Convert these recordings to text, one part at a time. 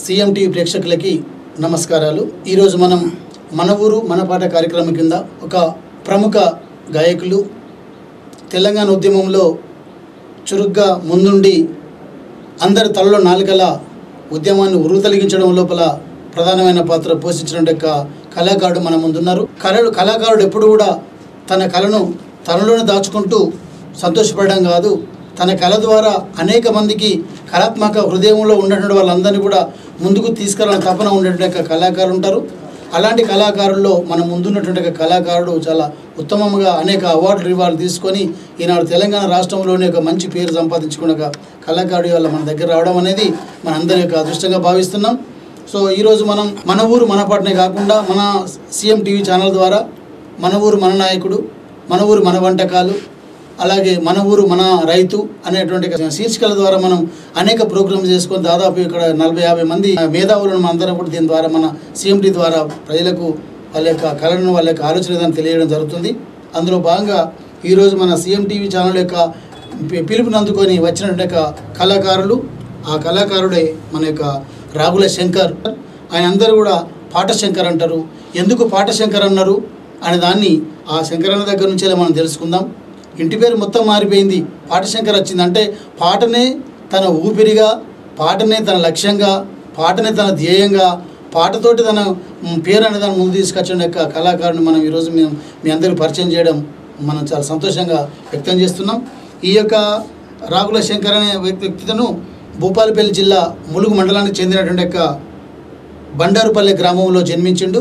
CM TV ప్రేక్షకులకి నమస్కారాలు ఈరోజు మనం మన ఊరు మన పాట కార్యక్రమం కింద ఒక ప్రముఖ గాయకులు తెలంగాణ ఉద్యమంలో చురుగ్గా ముందుండి అందరి తలలో నాలుకల ఉద్యమాన్ని ఉరుతలిగించడం లోపల ప్రధానమైన పాత్ర పోషించిన యొక్క కళాకారుడు మన ముందున్నారు కళలు కళాకారుడు ఎప్పుడు కూడా తన కళను తనలోనే దాచుకుంటూ సంతోషపడడం కాదు తన కళ ద్వారా అనేక మందికి కళాత్మక హృదయంలో ఉన్నటువంటి వాళ్ళందరినీ కూడా ముందుకు తీసుకెళ్ళాలని తపన ఉండేటువంటి యొక్క కళాకారులు ఉంటారు అలాంటి కళాకారుల్లో మన ముందున్నటువంటి ఒక కళాకారుడు చాలా ఉత్తమంగా అనేక అవార్డులు రివార్డులు తీసుకొని ఈనాడు తెలంగాణ రాష్ట్రంలోనే ఒక మంచి పేరు సంపాదించుకున్న ఒక కళాకారుడి వల్ల మన దగ్గర రావడం అనేది మన అందరి యొక్క అదృష్టంగా భావిస్తున్నాం సో ఈరోజు మనం మన ఊరు మన పాటనే కాకుండా మన సీఎం టీవీ ఛానల్ ద్వారా మన ఊరు మన నాయకుడు మన ఊరు మన వంటకాలు అలాగే మన ఊరు మన రైతు అనేటువంటి శీర్షికల ద్వారా మనం అనేక ప్రోగ్రామ్స్ చేసుకొని దాదాపు ఇక్కడ నలభై యాభై మంది మేధావులను మన అందరం కూడా దీని ద్వారా మన సీఎంటీ ద్వారా ప్రజలకు వాళ్ళ యొక్క కళలను వాళ్ళ యొక్క ఆలోచన విధానం తెలియడం జరుగుతుంది అందులో భాగంగా ఈరోజు మన సీఎం టీవీ ఛానల్ యొక్క పి- పిలుపుని అందుకొని వచ్చినటువంటి యొక్క కళాకారులు ఆ కళాకారుడే మన యొక్క రాగుల శంకర్ ఆయన అందరూ కూడా పాట శంకర్ అంటారు ఎందుకు పాట శంకర్ అన్నారు అనే దాన్ని ఆ శంకరన్న దగ్గర నుంచే మనం తెలుసుకుందాం ఇంటి పేరు మొత్తం మారిపోయింది పాటశంకర్ వచ్చింది అంటే పాటనే తన ఊపిరిగా పాటనే తన లక్ష్యంగా పాటనే తన ధ్యేయంగా పాటతోటి తన మ్, పేరు అనే దాన్ని ముందు తీసుకొచ్చిన యొక్క కళాకారుని మనం ఈరోజు మేము మీ అందరికీ పరిచయం చేయడం మనం చాలా సంతోషంగా వ్యక్తం చేస్తున్నాం ఈ యొక్క రాగుల శంకర్ అనే వ్యక్తి వ్యక్తితను భూపాలపల్లి జిల్లా ములుగు మండలానికి చెందినటువంటి యొక్క బండారుపల్లె గ్రామంలో జన్మించిండు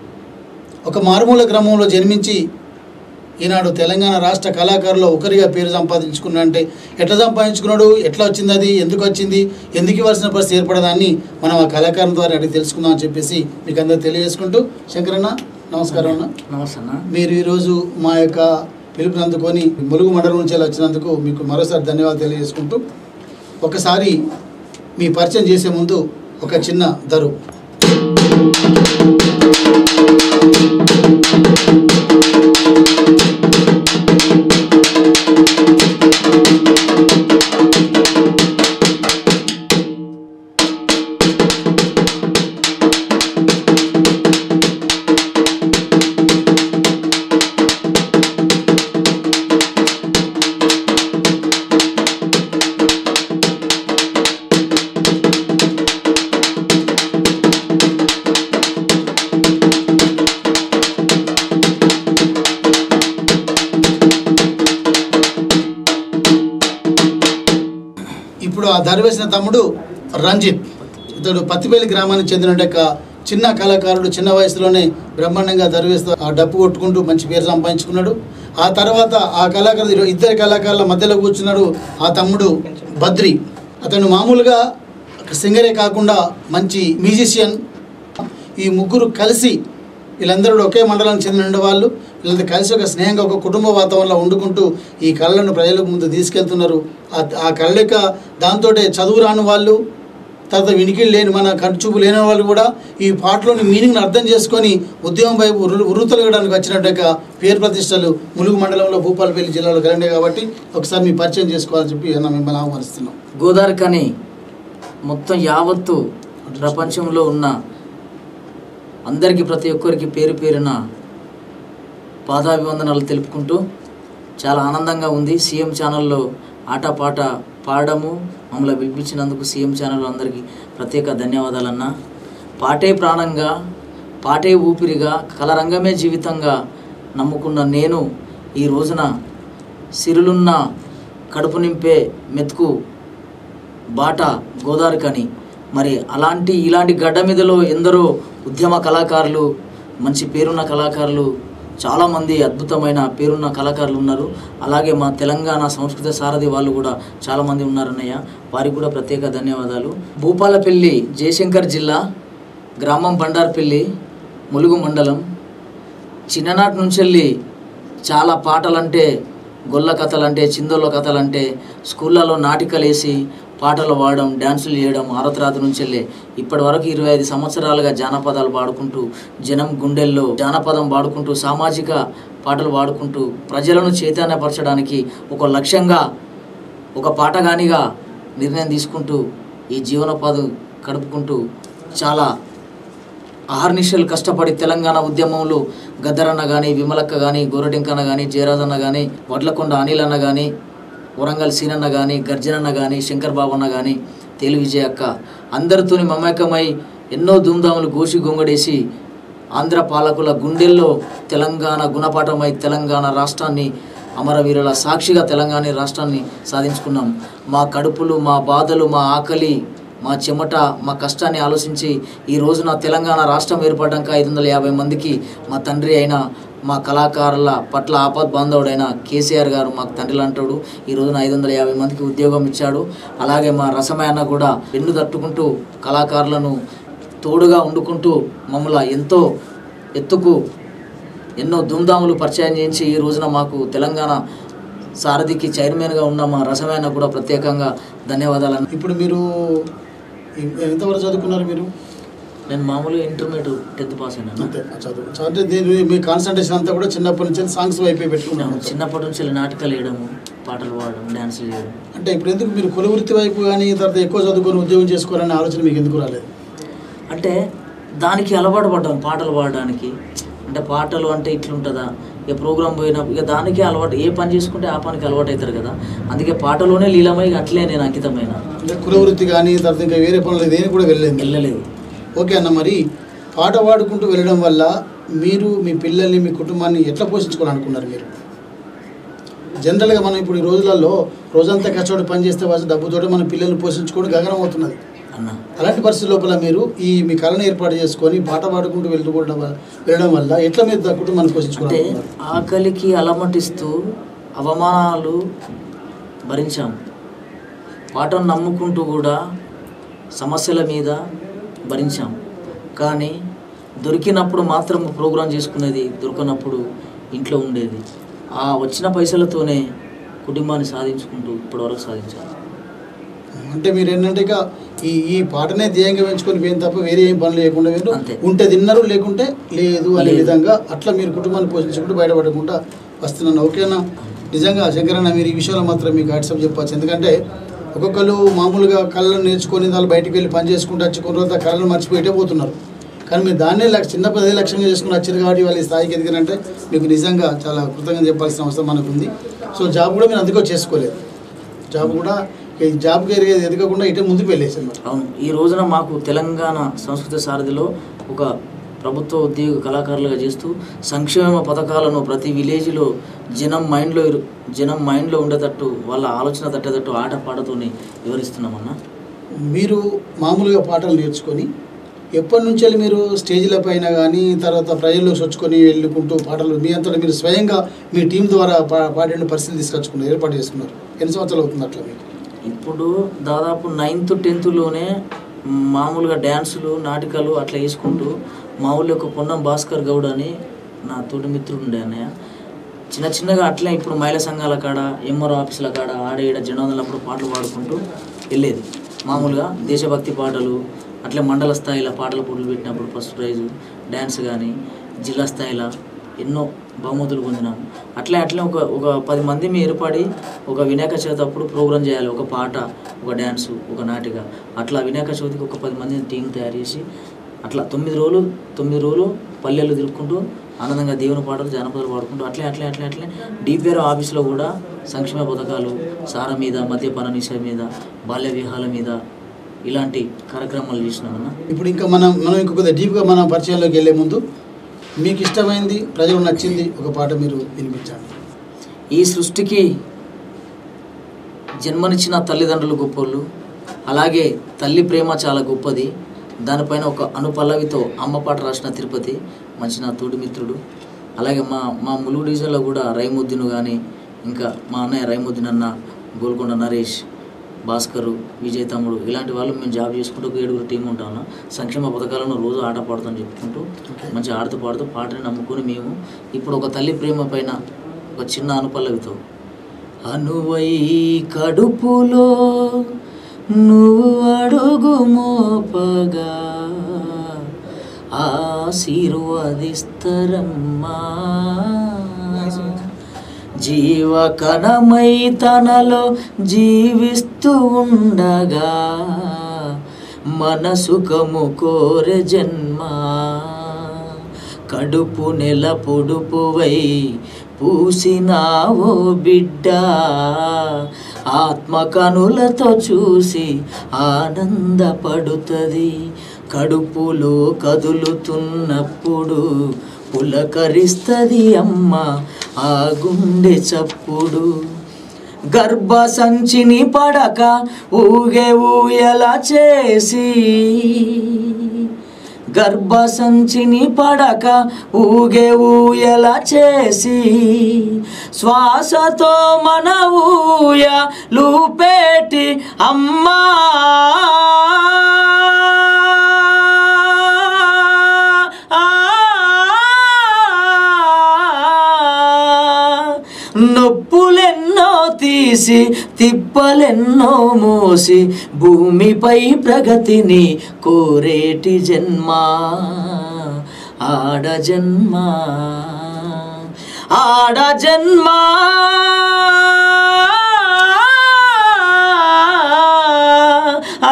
ఒక మారుమూల గ్రామంలో జన్మించి ఈనాడు తెలంగాణ రాష్ట్ర కళాకారులో ఒకరిగా పేరు సంపాదించుకున్నా అంటే ఎట్లా సంపాదించుకున్నాడు ఎట్లా వచ్చింది అది ఎందుకు వచ్చింది ఎందుకు ఇవ్వాల్సిన పరిస్థితి ఏర్పడదాన్ని మనం ఆ కళాకారుల ద్వారా అడిగి తెలుసుకుందాం అని చెప్పేసి మీకు అందరూ తెలియజేసుకుంటూ శంకరన్న నమస్కారం అన్న నమస్తే అన్న మీరు ఈరోజు మా యొక్క పిలుపుని అందుకొని ములుగు మండలం నుంచి ఇలా వచ్చినందుకు మీకు మరోసారి ధన్యవాదాలు తెలియజేసుకుంటూ ఒకసారి మీ పరిచయం చేసే ముందు ఒక చిన్న దరు ఇప్పుడు ఆ దరివేసిన తమ్ముడు రంజిత్ ఇతడు పత్తిపల్లి గ్రామానికి చెందిన ఒక చిన్న కళాకారుడు చిన్న వయసులోనే బ్రహ్మాండంగా దరివేస్తూ ఆ డప్పు కొట్టుకుంటూ మంచి పేరు సంపాదించుకున్నాడు ఆ తర్వాత ఆ కళాకారుడు ఇద్దరు కళాకారుల మధ్యలో కూర్చున్నాడు ఆ తమ్ముడు బద్రి అతను మామూలుగా సింగరే కాకుండా మంచి మ్యూజిషియన్ ఈ ముగ్గురు కలిసి వీళ్ళందరూ కూడా ఒకే మండలానికి చెందిన వాళ్ళు వీళ్ళందరూ కలిసి ఒక స్నేహంగా ఒక కుటుంబ వాతావరణంలో వండుకుంటూ ఈ కళలను ప్రజలకు ముందు తీసుకెళ్తున్నారు ఆ- ఆ కళ యొక్క దాంతో చదువు రాని వాళ్ళు తర్వాత వినికిడి లేని మన కంటిచూపు లేని వాళ్ళు కూడా ఈ పాటలోని మీనింగ్ని అర్థం చేసుకొని ఉద్యమం వైపు ఉరు ఉరుతలగడానికి వచ్చినట్టు పేరు ప్రతిష్టలు ములుగు మండలంలో భూపాలపల్లి జిల్లాలో కలిండే కాబట్టి ఒకసారి మీ పరిచయం చేసుకోవాలని చెప్పి అన్న మిమ్మల్ని ఆహ్వానిస్తున్నాం గోదావరి కని మొత్తం యావత్తు ప్రపంచంలో ఉన్న అందరికీ ప్రతి ఒక్కరికి పేరు పేరున పాదాభివందనాలు తెలుపుకుంటూ చాలా ఆనందంగా ఉంది సీఎం ఛానల్లో ఆటపాట పాడము మమ్మల్ని పిలిపించినందుకు సీఎం ఛానల్ అందరికీ ప్రత్యేక ధన్యవాదాలన్న పాటే ప్రాణంగా పాటే ఊపిరిగా కలరంగమే జీవితంగా నమ్ముకున్న నేను ఈ రోజున సిరులున్న కడుపు నింపే మెతుకు బాట గోదావరి కని మరి అలాంటి ఇలాంటి గడ్డ మీదలో ఎందరో ఉద్యమ కళాకారులు మంచి పేరున్న కళాకారులు చాలామంది అద్భుతమైన పేరున్న కళాకారులు ఉన్నారు అలాగే మా తెలంగాణ సంస్కృత సారథి వాళ్ళు కూడా చాలామంది ఉన్నారన్నయ్య వారికి కూడా ప్రత్యేక ధన్యవాదాలు భూపాలపల్లి జయశంకర్ జిల్లా గ్రామం బండార్పల్లి ములుగు మండలం చిన్ననాటి నుంచి వెళ్ళి చాలా పాటలంటే గొల్ల కథలంటే చిందోళ్ళ కథలంటే స్కూళ్ళలో నాటికలు వేసి పాటలు పాడడం డ్యాన్సులు చేయడం ఆరతరాతి నుంచి వెళ్ళి ఇప్పటి వరకు ఇరవై ఐదు సంవత్సరాలుగా జానపదాలు పాడుకుంటూ జనం గుండెల్లో జానపదం పాడుకుంటూ సామాజిక పాటలు పాడుకుంటూ ప్రజలను చైతన్యపరచడానికి ఒక లక్ష్యంగా ఒక పాటగానిగా నిర్ణయం తీసుకుంటూ ఈ జీవనోపాధి గడుపుకుంటూ చాలా అహర్నిశలు కష్టపడి తెలంగాణ ఉద్యమంలో గద్దరన్న కానీ విమలక్క కానీ గోరటింకన్న కానీ జయరాజన్న కానీ వడ్లకొండ అనిల్ అన్న కానీ వరంగల్ సీనన్న కానీ గర్జనన్న కానీ శంకర్ బాబు అన్న కానీ తేలి విజయ అక్క అందరితోని మమేకమై ఎన్నో ధూమ్ధాములు గోషి గొంగడేసి ఆంధ్ర పాలకుల గుండెల్లో తెలంగాణ గుణపాఠమై తెలంగాణ రాష్ట్రాన్ని అమరవీరుల సాక్షిగా తెలంగాణ రాష్ట్రాన్ని సాధించుకున్నాం మా కడుపులు మా బాధలు మా ఆకలి మా చెమట మా కష్టాన్ని ఆలోచించి ఈ రోజున తెలంగాణ రాష్ట్రం ఏర్పడ్డాక ఐదు వందల యాభై మందికి మా తండ్రి అయిన మా కళాకారుల పట్ల ఆపద్ బాంధవుడైన కేసీఆర్ గారు మాకు తండ్రి అంటాడు ఈ రోజున ఐదు వందల యాభై మందికి ఉద్యోగం ఇచ్చాడు అలాగే మా రసమయ్యన్న కూడా వెన్ను తట్టుకుంటూ కళాకారులను తోడుగా వండుకుంటూ మమ్మల్ని ఎంతో ఎత్తుకు ఎన్నో ధూమ్ధాములు పరిచయం చేయించి ఈ రోజున మాకు తెలంగాణ సారథికి చైర్మన్గా ఉన్న మా రసమైన కూడా ప్రత్యేకంగా ధన్యవాదాలు ఇప్పుడు మీరు ఎ- ఎంతవరకు చదువుకున్నారు మీరు నేను మామూలుగా ఇంటర్మీడియట్ టెన్త్ పాస్ అయినాను అంతే ఆ చదువు అంటే దీని మీ కాన్సన్ట్రేషన్ అంతా కూడా చిన్నప్పటి నుంచి సాంగ్స్ వైపే పెట్టుకున్నాను నేను చిన్నప్పటి నుంచి నాటకాలు వేయడము పాటలు పాడడం డ్యాన్సులు చేయడం అంటే ఇప్పుడు ఎందుకు మీరు కుల వృత్తి వైపు కానీ తర్వాత ఎక్కువ చదువుకొని ఉద్యోగం చేసుకోవాలనే ఆలోచన మీకు ఎందుకు రాలేదు అంటే దానికి అలవాటు పడ్డాం పాటలు పాడడానికి అంటే పాటలు అంటే ఇట్లుంటుందా ఇక ప్రోగ్రామ్ పోయినప్పుడు ఇక దానికే అలవాటు ఏ పని చేసుకుంటే ఆ పనికి అలవాటు అవుతారు కదా అందుకే పాటలోనే లీలమై ఇక అట్లే నేను అంకితమైన అంటే కుల వృత్తి కానీ తర్వాత ఇంకా వేరే పనులు దేనికి కూడా వెళ్ళలేదు వెళ్ళలేదు ఓకే అన్న మరి పాట పాడుకుంటూ వెళ్ళడం వల్ల మీరు మీ పిల్లల్ని మీ కుటుంబాన్ని ఎట్లా పోషించుకోవాలనుకున్నారు మీరు జనరల్గా మనం ఇప్పుడు ఈ రోజులలో రోజంతా కష్టపడి పని చేస్తే వచ్చే డబ్బుతోటి మన పిల్లల్ని పోషించుకోవడం గగనం అవుతున్నది అన్న అలాంటి పరిస్థితి లోపల మీరు ఈ మీ కళను ఏర్పాటు చేసుకొని పాట పాడుకుంటూ వెళ్ళడం వల్ల వెళ్ళడం వల్ల ఎట్లా మీరు దా కుటుంబాన్ని అంటే పోషించుకోవాలనుకున్నారు ఆకలికి అలమటిస్తూ అవమానాలు భరించాం పాటను నమ్ముకుంటూ కూడా సమస్యల మీద భరించాం కానీ దొరికినప్పుడు మాత్రం ప్రోగ్రాం చేసుకునేది దొరకనప్పుడు ఇంట్లో ఉండేది ఆ వచ్చిన పైసలతోనే కుటుంబాన్ని సాధించుకుంటూ ఇప్పటివరకు సాధించాను అంటే మీరు ఏంటంటే ఇక ఈ ఈ పాటనే ధ్యేయంగా పెంచుకొని పోయిన తప్ప వేరే ఏం పనులు లేకుండా మీరు అంతే. ఉంటే తిన్నారు లేకుంటే లేదు అనే లేదు. విధంగా అట్లా మీరు కుటుంబాన్ని పోషించుకుంటూ బయటపడకుండా వస్తున్నాను ఓకేనా నిజంగా శంకరన్న మీరు ఈ విషయంలో మాత్రం మీకు వాట్సాప్ చెప్పచ్చు ఎందుకంటే ఒక్కొక్కరు మామూలుగా కళలను నేర్చుకొని వాళ్ళు బయటికి వెళ్ళి పని చేసుకుంటూ వచ్చి కొన్ని రోజులు ఆ కళను మర్చిపోయిటే పోతున్నారు కానీ మీరు దాన్నే లక్ష చిన్న పదే లక్ష్యంగా చేసుకుని వచ్చారు కాబట్టి వాళ్ళ ఈ స్థాయికి ఎదిగారంటే మీకు నిజంగా చాలా కృతజ్ఞత చెప్పాల్సిన అవసరం మనకు ఉంది సో జాబ్ కూడా మీరు అందుకో చేసుకోలేదు జాబ్ కూడా ఈ జాబ్కి ఎదిగే- ఎదగకుండా ఇటే ముందుకు వెళ్ళేసారు మరి అవును ఈ రోజున మాకు తెలంగాణ సంస్కృతి సారథిలో ఒక ప్రభుత్వ ఉద్యోగ కళాకారులుగా చేస్తూ సంక్షేమ పథకాలను ప్రతి విలేజ్లో జనం మైండ్లో ఇరు- జనం మైండ్లో ఉండేటట్టు వాళ్ళ ఆలోచన తట్టేటట్టు ఆట పాటతోని వివరిస్తున్నామన్నా మీరు మామూలుగా పాటలు నేర్చుకొని ఎప్పటి నుంచి వెళ్ళి మీరు స్టేజ్ల పైన కానీ తర్వాత ప్రజల్లోకి వచ్చుకొని వెళ్ళుకుంటూ పాటలు మీ అంతటా మీరు స్వయంగా మీ టీం ద్వారా పా పాడిన పరిస్థితి తీసుకొచ్చుకున్నారు ఏర్పాటు చేసుకున్నారు ఎన్ని సంవత్సరాలు అవుతుంది అట్లా మీకు ఇప్పుడు దాదాపు నైన్త్ టెన్త్లోనే మామూలుగా డ్యాన్సులు నాటకాలు అట్లా వేసుకుంటూ మా ఊళ్ళో ఒక పొన్నం భాస్కర్ గౌడ్ అని నా తోటి మిత్రుడు ఉండే అన్నయ్య చిన్న చిన్నగా అట్లే ఇప్పుడు మహిళా సంఘాల కాడ ఎంఆర్ ఆఫీసుల కాడ ఆడ ఈడ జనవదలప్పుడు పాటలు పాడుకుంటూ వెళ్ళేది మామూలుగా దేశభక్తి పాటలు అట్లే మండల స్థాయిలో పాటల పోటీలు పెట్టినప్పుడు ఫస్ట్ ప్రైజు డ్యాన్స్ కానీ జిల్లా స్థాయిలో ఎన్నో బహుమతులు పొందినాము అట్లే అట్లే ఒక ఒక పది మంది మీ ఏర్పడి ఒక వినాయక చవితి అప్పుడు ప్రోగ్రామ్ చేయాలి ఒక పాట ఒక డ్యాన్సు ఒక నాటిక అట్లా వినాయక చవితికి ఒక పది మందిని టీం తయారు చేసి అట్లా తొమ్మిది రోజులు తొమ్మిది రోజులు పల్లెలు తిరుక్కుంటూ ఆనందంగా దేవుని పాటలు జానపదాలు పాడుకుంటూ అట్లే అట్లే అట్లే అట్లే డిపిఆర్ ఆఫీస్లో కూడా సంక్షేమ పథకాలు సార మీద మద్యపాన నిషేధం మీద బాల్య విహాల మీద ఇలాంటి కార్యక్రమాలు చేసినామన్నా ఇప్పుడు ఇంకా మనం మనం ఇంకొక డీప్గా మన పరిచయంలోకి వెళ్ళే ముందు మీకు ఇష్టమైంది ప్రజలకు నచ్చింది ఒక పాట మీరు వినిపించండి ఈ సృష్టికి జన్మనిచ్చిన తల్లిదండ్రులు గొప్పోళ్ళు అలాగే తల్లి ప్రేమ చాలా గొప్పది దానిపైన ఒక అనుపల్లవితో అమ్మ పాట రాసిన తిరుపతి మంచి నా తోటి మిత్రుడు అలాగే మా మా ములుగు డివిజన్లో కూడా రైముద్దీన్ కానీ ఇంకా మా అన్నయ్య రైముద్దీన్ అన్న గోల్కొండ నరేష్ భాస్కరు విజయ్ తమ్ముడు ఇలాంటి వాళ్ళు మేము జాబ్ చేసుకుంటూ ఒక ఏడుగురు టీం ఉంటాము సంక్షేమ పథకాలను రోజు ఆట పాడుతాం చెప్పుకుంటూ మంచిగా ఆడుతూ పాడుతూ పాటని నమ్ముకొని మేము ఇప్పుడు ఒక తల్లి ప్రేమ పైన ఒక చిన్న అనుపల్లవితో అనువై కడుపులో నువ్వు అడుగు మోపగా ఆశీర్వదిస్తరమ్మా జీవకణమై తనలో జీవిస్తూ ఉండగా మన సుఖము కోరె జన్మ కడుపు నెల పొడుపువై పూసినావో బిడ్డ ఆత్మ కనులతో చూసి ఆనందపడుతుంది కడుపులో కదులుతున్నప్పుడు పులకరిస్తుంది అమ్మ ఆ గుండె చప్పుడు గర్భ సంచిని పడక ఊగే ఊయల చేసి గర్భ సంచిని పడక ఊగే ఊయల చేసి శ్వాసతో మన ఊయ లూపేటి అమ్మా నొప్పులెన్నో తీసి తిప్పలెన్నో మోసి భూమిపై ప్రగతిని కోరేటి జన్మ ఆడ జన్మ ఆడ జన్మ ఆ,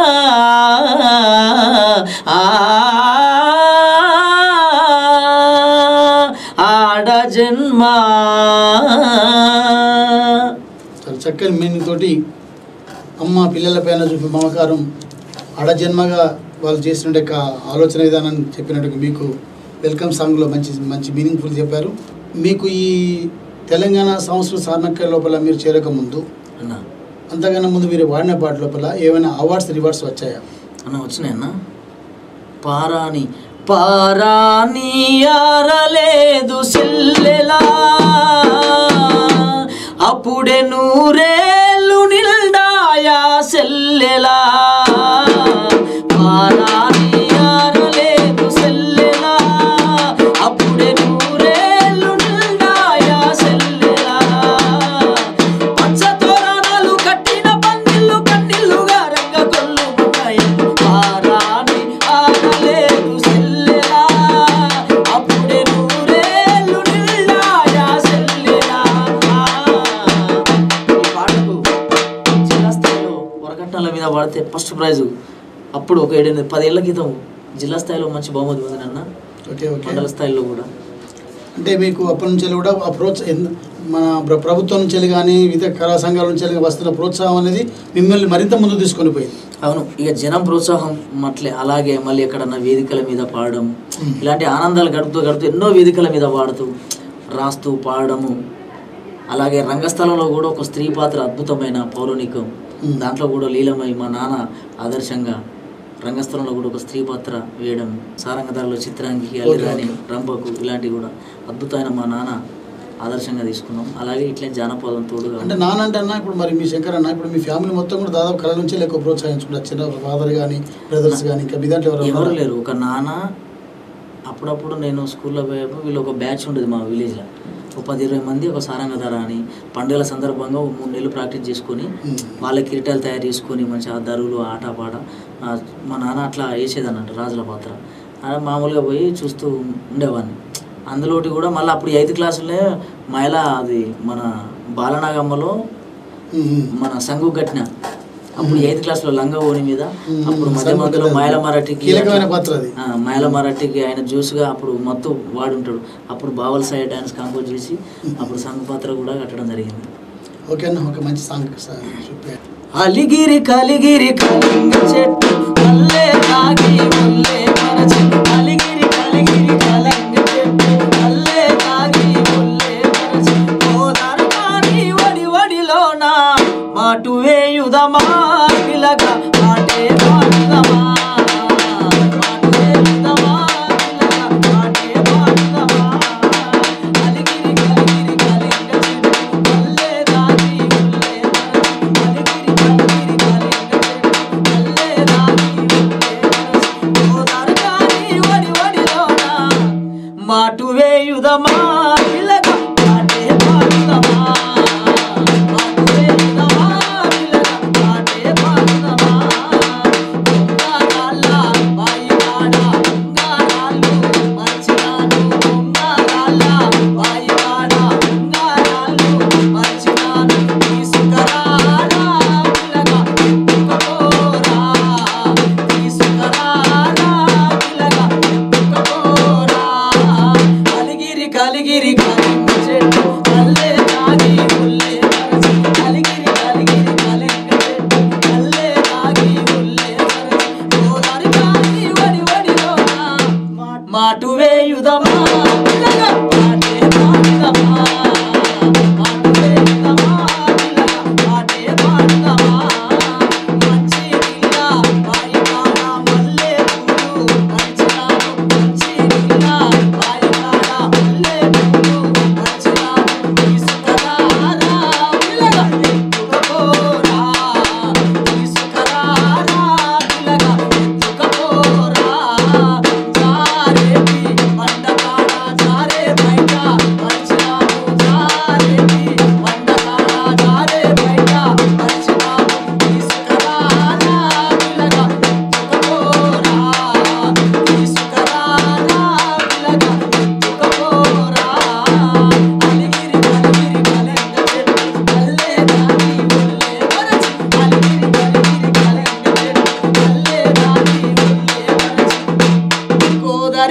ఆ, ఆడ జన్మ చాలా చక్కని మీనింగ్ తోటి అమ్మ పిల్లల పైన చూపే మమకారం అడజన్మగా వాళ్ళు చేసిన యొక్క ఆలోచన విధానాన్ని చెప్పినట్టుగా మీకు వెల్కమ్ సాంగ్లో మంచి మంచి మీనింగ్ఫుల్ చెప్పారు మీకు ఈ తెలంగాణ సంస్కృత సార్నక్క లోపల మీరు చేరక ముందు అన్న అంతకన్నా ముందు మీరు వాడిన పాట లోపల ఏమైనా అవార్డ్స్ రివార్డ్స్ వచ్చాయా అన్న వచ్చినాయన్న పారాని పారాని ఆరలేదు సెల్లెలా అప్పుడే నూరేళ్ళు నిల్డాయా సెల్లెలా పారాని ఆరలేదు సెల్లెలా అప్పుడే నూరేళ్ళు నిల్డాయా సెల్లెలా పచ్చ తోరణాలు కట్టిన పందిళ్ళు కన్నీళ్ళుగా రంగ కొల్లు పారాని ఆగలేదు సెల్లెలా అప్పుడే నూరేళ్ళు నిల్లాయా సెల్లెలా ఈ పాటకు జిల్లా స్థాయిలో వరకట్నాల మీద వాడితే ఫస్ట్ ప్రైజ్ అప్పుడు ఒక ఏడెనిమిది పదేళ్ల క్రితం జిల్లా స్థాయిలో మంచి బహుమతి పొందినన్న ఓకే ఓకే మండల స్థాయిలో కూడా అంటే మీకు అప్పటి నుంచి కూడా ఆ ప్రోత్స ఎన్- మన ప్ర- ప్రభుత్వం నుంచి కానీ వివిధ కళా సంఘాల నుంచి కానీ వస్తున్న ప్రోత్సాహం అనేది మిమ్మల్ని మరింత ముందు తీసుకొని పోయింది అవును ఇక జనం ప్రోత్సాహం అట్లే అలాగే మళ్ళీ ఎక్కడన్నా వేదికల మీద పాడడం మ్మ్. ఇలాంటి ఆనందాలు గడుపుతూ గడుపుతూ ఎన్నో వేదికల మీద పాడుతూ రాస్తూ పాడడము అలాగే రంగస్థలంలో కూడా ఒక స్త్రీ పాత్ర అద్భుతమైన పౌరాణికం మ్మ్. దాంట్లో కూడా లీలమై మా నాన్న ఆదర్శంగా రంగస్థలంలో కూడా ఒక స్త్రీ పాత్ర వేయడం సారంగదారులో చిత్రాంగికి అల్లిరాని రంపకు ఇలాంటివి కూడా అద్భుతమైన మా నాన్న ఆదర్శంగా తీసుకున్నాం అలాగే ఇట్లే జానపదం తోడుగా అంటే నానంటే అన్న ఇప్పుడు మరి మీ శంకర్ అన్న ఇప్పుడు మీ ఫ్యామిలీ మొత్తం కూడా దాదాపు కళ నుంచి ఎక్కువ ప్రోత్సహించుకుంటారు చిన్న ఫాదర్ కానీ బ్రదర్స్ కానీ ఇంకా మీ దాంట్లో ఎవరు ఎవరు ఉన్నారా? లేరు ఒక నాన్న అప్పుడప్పుడు నేను స్కూల్లో పోయేప్పుడు వీళ్ళు ఒక బ్యాచ్ ఉండేది మా విలేజ్లో ఒక పది ఇరవై మంది ఒక సారంగధార అని పండుగల సందర్భంగా ఒక మూడు నెలలు ప్రాక్టీస్ చేసుకొని మ్మ్. వాళ్ళ కిరీటాలు తయారు చేసుకొని మంచి ఆ దరువులు ఆట పాట ఆ, మా నాన్న అట్లా వేసేది అన్నట్టు రాజుల పాత్ర అలా మామూలుగా పోయి చూస్తూ ఉండేవాడిని అందులోటి కూడా మళ్ళీ అప్పుడు ఎయిత్ క్లాసులో మహిళ అది మన బాలనాగమ్మలో మ్మ్. మన సంగు కట్టిన అప్పుడు ఎయిత్ క్లాస్లో లంగా ఓని మీద మ్మ్. అప్పుడు మధ్య సంగు మధ్యలో కట్టాలి. మాయల మరాఠీకి కీలకమైన పాత్ర అది ఆ, మాయల మరాఠీకి ఆయన జ్యూస్గా అప్పుడు మత్తు వాడి ఉంటాడు అప్పుడు బావల్ సాయి డ్యాన్స్ కంపోజ్ చేసి అప్పుడు సంఘ పాత్ర కూడా కట్టడం జరిగింది ఓకే అన్న ఒక మంచి సాంగ్ సాంగ్ చెప్పారు అలిగిరి కలిగిరి కలింగ చెట్టు అల్లే తాగి ఒల్లే మరచి అలిగిరి కలిగిరి కలింగ చెట్టు అల్లే తాగి ఒల్లే మరచి ఓదారు కాని వడి వడిలోన మాటు వేయుదమా పిలగ మాటే పాడుదమా మాటు వేయుదమా పిలగ మాటే పాడుదమా అలిగిరి కలిగిరి కలింగ చెట్టు అల్లే తాగి ఒల్లే మరచి అలిగిరి కలిగిరి కలింగ చెట్టు అల్లే తాగి ఒల్లే మరచి ఓదారు కాని వడి వడిలోన మాటు వేయుదమా పిలగ మాటే పాడుదమా మాటు వేయుదమా పిలగ మాటే పాడుదమా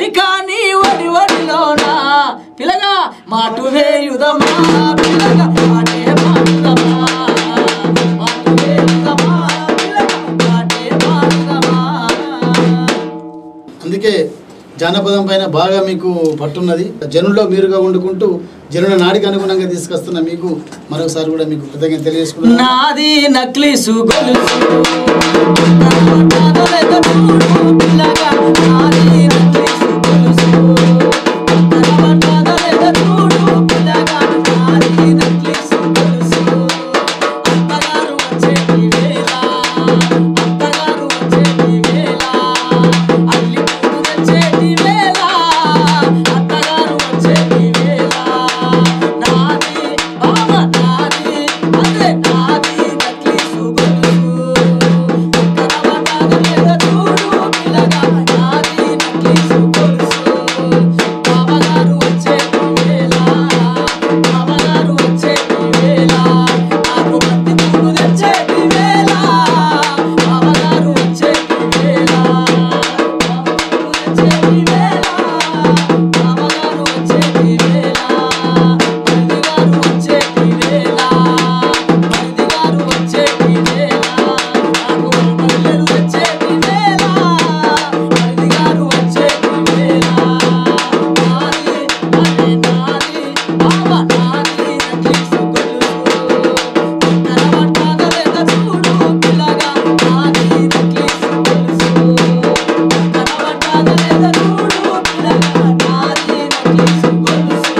కలికాని వడి వడిలోనా పిలగా మాటు వేయుదమా పిలగా మాటే మాటుదమా మాటు వేయుదమా పిలగా మాటే మాటుదమా అందుకే జానపదం పైన బాగా మీకు పట్టున్నది జనుల్లో మీరుగా వండుకుంటూ జనుల నాడికి అనుగుణంగా తీసుకొస్తున్న మీకు మరొకసారి కూడా మీకు కృతజ్ఞత తెలియజేసుకున్నాను నాది నక్లీసు గొలుసు నాదొలెక చూడు పిల్లగా నాది నక్లీసు గొలుసు నాదొలెక చూడు పిల్లగా నాది నక్లీసు గొలుసు అత్తగారు వచ్చేటి వేళ అత్తగారు వచ్చేటి వేళ అల్లి పూలు తెచ్చేటి వేళ అత్తగారు వచ్చేటి వేళ నాది బావ నాది అదే నాది నక్లీసు గొలుసు కనబడగలేద చూడు పిల్లగా నాది నక్లీసు గొలుసు బావగారు వచ్చేటి వేళ బావగారు వచ్చేటి వేళ నాకు బంతి పూలు తెచ్చేటి వేళ బావగారు వచ్చేటి వేళ వచ్చేటి వేళ బావగారు వచ్చేటి వేళ మరిదిగారు వచ్చేటి వేళ మరిదిగారు వచ్చేటి వేళ నాకు మల్లెలు వచ్చేటి వేళ మరిదిగారు వచ్చేటి వేళ నాది అదే నాది బావ నాది నక్లీసు గొలుసు కనబడగలేద చూడు పిల్లగా నాది నక్లీసు గొలుసు కనబడగలేద చూడు పిల్లగా నాది నక్లీసు గొలుసు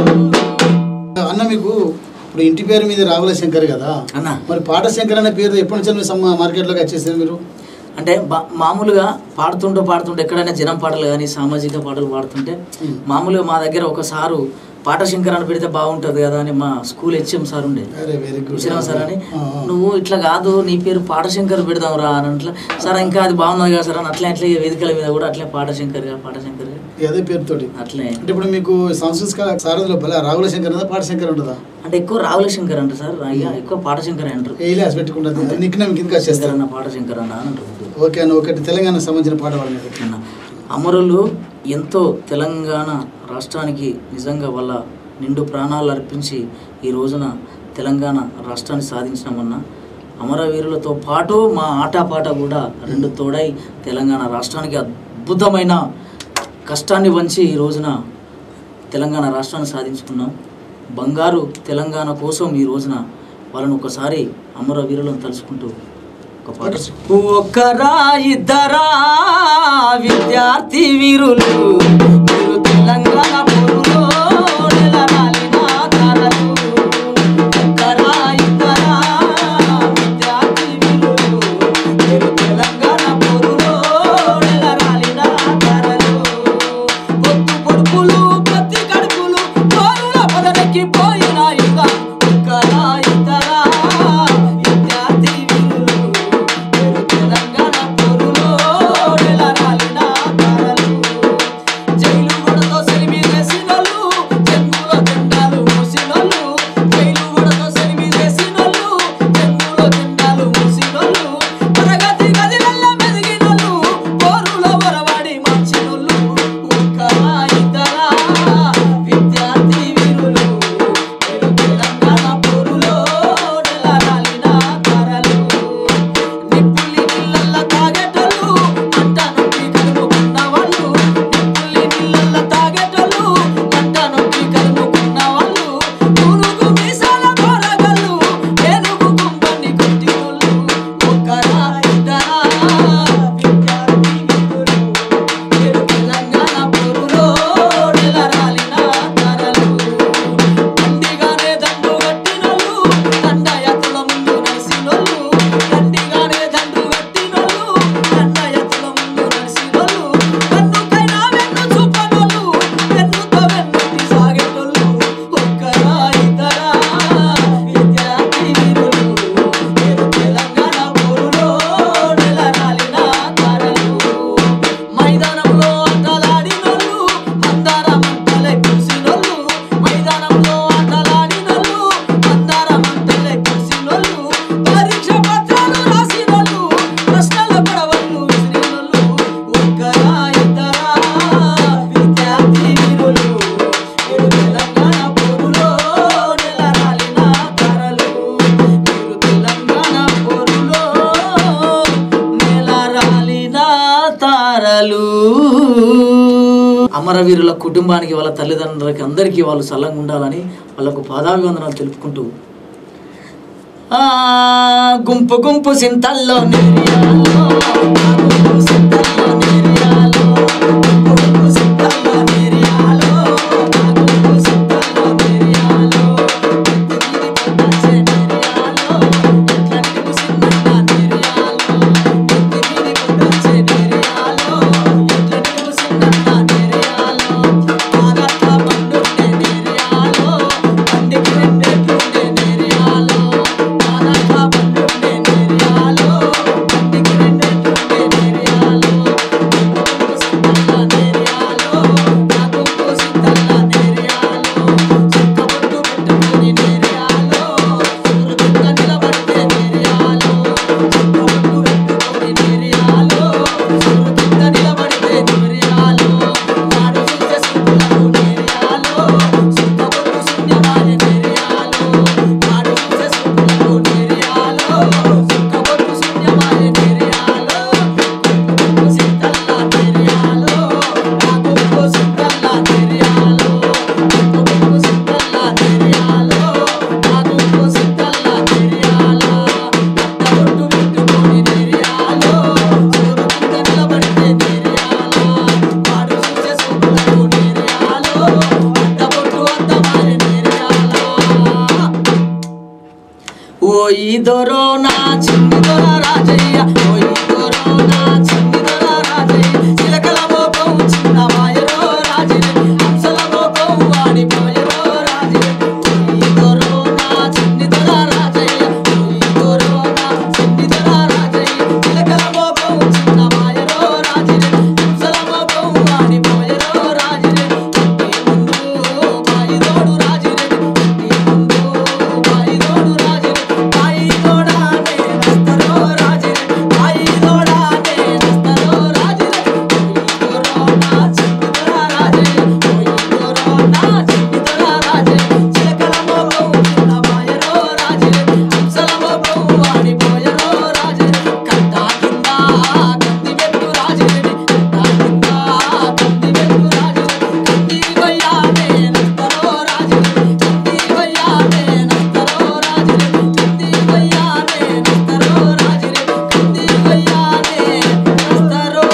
అన్న మీకు ఇప్పుడు ఇంటి పేరు మీద రావుల శంకర్ కదా అన్న మరి పాట శంకర్ అనే పేరు ఎప్పటి నుంచి మీ సమ్మ మార్కెట్లోకి వచ్చేసారు మీరు అంటే బా- మామూలుగా పాడుతుంటూ పాడుతుంటే ఎక్కడైనా జనం పాటలు కానీ సామాజిక పాటలు పాడుతుంటే మ్. మామూలుగా మా దగ్గర ఒక సారు పాట శంకర్ అని పెడితే బాగుంటుంది కదా అని మా స్కూల్ హెచ్ఎం సార్ ఉండే అరే వెరీ గుడ్ చూసినావా సార్ అని నువ్వు ఇట్లా కాదు నీ పేరు పాటశంకర్ పెడదాం రా అని అట్లా సార్ ఇంకా అది బాగున్నది కదా సార్ అని అట్లా అట్లే వేదికల మీద కూడా అట్లే పాటశంకర్గా పాటశంకర్గా అదే పేరుతోటి అట్లే అంటే ఇప్పుడు మీకు సంస్కృత సారథిలో భలే రావుల శంకర్ ఉందా పాట శంకర్ ఉంటుందా అంటే ఎక్కువ రావుల శంకర్ అంటారు సార్ అయ్యా ఎక్కువ పాటశంకర్ అంటారు ఏ ఇలాస్ పెట్టుకుంటుంది నిక్ నేమ్ కిందకి శంకర్ వచ్చేస్తారు అన్న పాటశంకర్ అన్న అని అంటారు ఓకే అన్న ఒకటి తెలంగాణకు సంబంధించిన పాట పాడండి అన్న అమరులు ఎంతో తెలంగాణ రాష్ట్రానికి నిజంగా వాళ్ళ నిండు ప్రాణాలు అర్పించి ఈ రోజున తెలంగాణ రాష్ట్రాన్ని సాధించినామన్న అమరవీరులతో పాటు మా ఆటపాట కూడా రెండు తోడై తెలంగాణ రాష్ట్రానికి అద్భుతమైన కష్టాన్ని వంచి ఈ రోజున తెలంగాణ రాష్ట్రాన్ని సాధించుకున్నాం బంగారు తెలంగాణ కోసం ఈ రోజున వాళ్ళని ఒకసారి అమరవీరులను తలుచుకుంటూ ఒక పాట ఒకరా ఇద్దరా విద్యార్థి వీరులు మీరు తెలంగాణ పొరులో నెలరాలిన ధరలు ఒకరా ఇద్దరా విద్యార్థి వీరులు మీరు తెలంగాణ పొరులో నెలరాలిన ధరలు పొత్తు పొడుపులు ప్రతి కడుపులు పోరుల పదనకి పోయిన యుగ ఒకరా ఇద్దరా విద్యార్థి వీరులు మీరు తెలంగాణ పొరులో నెలరాలిన ధరలు జైలు గొడతో సెలిమి వేసి నెరియాలు అమరవీరుల కుటుంబానికి వాళ్ళ తల్లిదండ్రులకి అందరికీ వాళ్ళు సల్లంగా ఉండాలని వాళ్ళకు పాదాభివందనాలు తెలుపుకుంటూ ఆ గుంపు గుంపు సింతల్లో నెరియాలో ఆ గుంపు సింతల్లో నెరియాలో గుంపు గుంపు సింతల్లో నెరియాలో ఆ గుంపు సింతల్లో నెరియాలో ఎత్తిమీది పొట్టొచ్చే నెరియాలో ఎట్లంటి కుసిందన్న నెరియాలో ఎత్తిమీది పొట్టొచ్చే నెరియాలో ఎట్లంటి కుసిందన్న నెరియాలో పాదట్ల పండుండే నెరియాలో పండికి రెండెట్లుండే నెరియాలో పాదట్ల పండుండే నెరియాలో పండికి రెండెట్లుండే నెరియాలో గుంపు సింతల్ల నెరియాలో నా గుంపు సింతల్ల నెరియాలో చుక్కబొట్టు పెట్టుకొని నెరియాలో సూరు చుక్క నిలబడితే నెరియాలో చుక్కబొట్టు పెట్టుకొని నెరియాలో సూరు చుక్క నిలబడితే నెరియాలో నాడు చూసే సూపులకు నెరియాలో చుక్కబొట్టు శూన్యమాయ నెరియాలో నాడు చూసే సూపులకు నెరియాలో చుక్కబొట్టు శూన్యమాయ నెరియాలో గుంపు సింతల్ల నెరియాలో నా గుంపు సింతల్ల నెరియాలో గుంపు సింతల్ల నెరియాలో నా గుంపు సింతల్ల నెరియాలో అట్టబొట్టు పెట్టుకొని నెరియాలో సూరు కింద నిలబడితే నెరియాలో వాడు చూసే సూపులకు నెరియాలో అట్టబొట్టు అద్దమాయ నెరియాలో ఓయి దొరో నా చిన్ని దొర రాజయ్య ఓయి దొరో నా చిన్ని దొర రాజయ్య చిలకల మోకం చిన్న మాయరో రాజయ్య హంసల మోకం వాడిపోయరో రాజయ్య ఓయి దొరో నా చిన్ని దొర రాజయ్య ఓయి దొరో నా చిన్ని దొర రాజయ్య చిలకల మోకం చిన్న మాయరో రాజయ్య హంసల మోకం వాడిపోయరో రాజయ్య ఇంటి ముందు బాయిదోడు రాజయ్య ఇంటి ముందు బాయిదోడు రాజయ్య బాయిదోడా నేనస్తరో రాజయ్య బాయిదోడా నేనస్తరో రాజయ్య ఓయిదోరో నా చిన్నిదొర రాజయ్య ఓయిదోరో నా చిన్నిదొర రాజయ్య చిలకల మోకం చిన్న మాయరో రాజయ్య హంసల మోకం వాడిపోయరో రాజయ్య కట్టా కింద కంది పెట్టు రాజయ్య కట్టా కింద కంది పెట్టు రాజయ్య కంది వయ్యా నేనస్తరో రాజయ్య కంది వయ్యా నేనస్తరో రాజయ్య కంది వయ్యా నేనస్తరో రాజయ్య కంది వయ్యా నేనస్తరో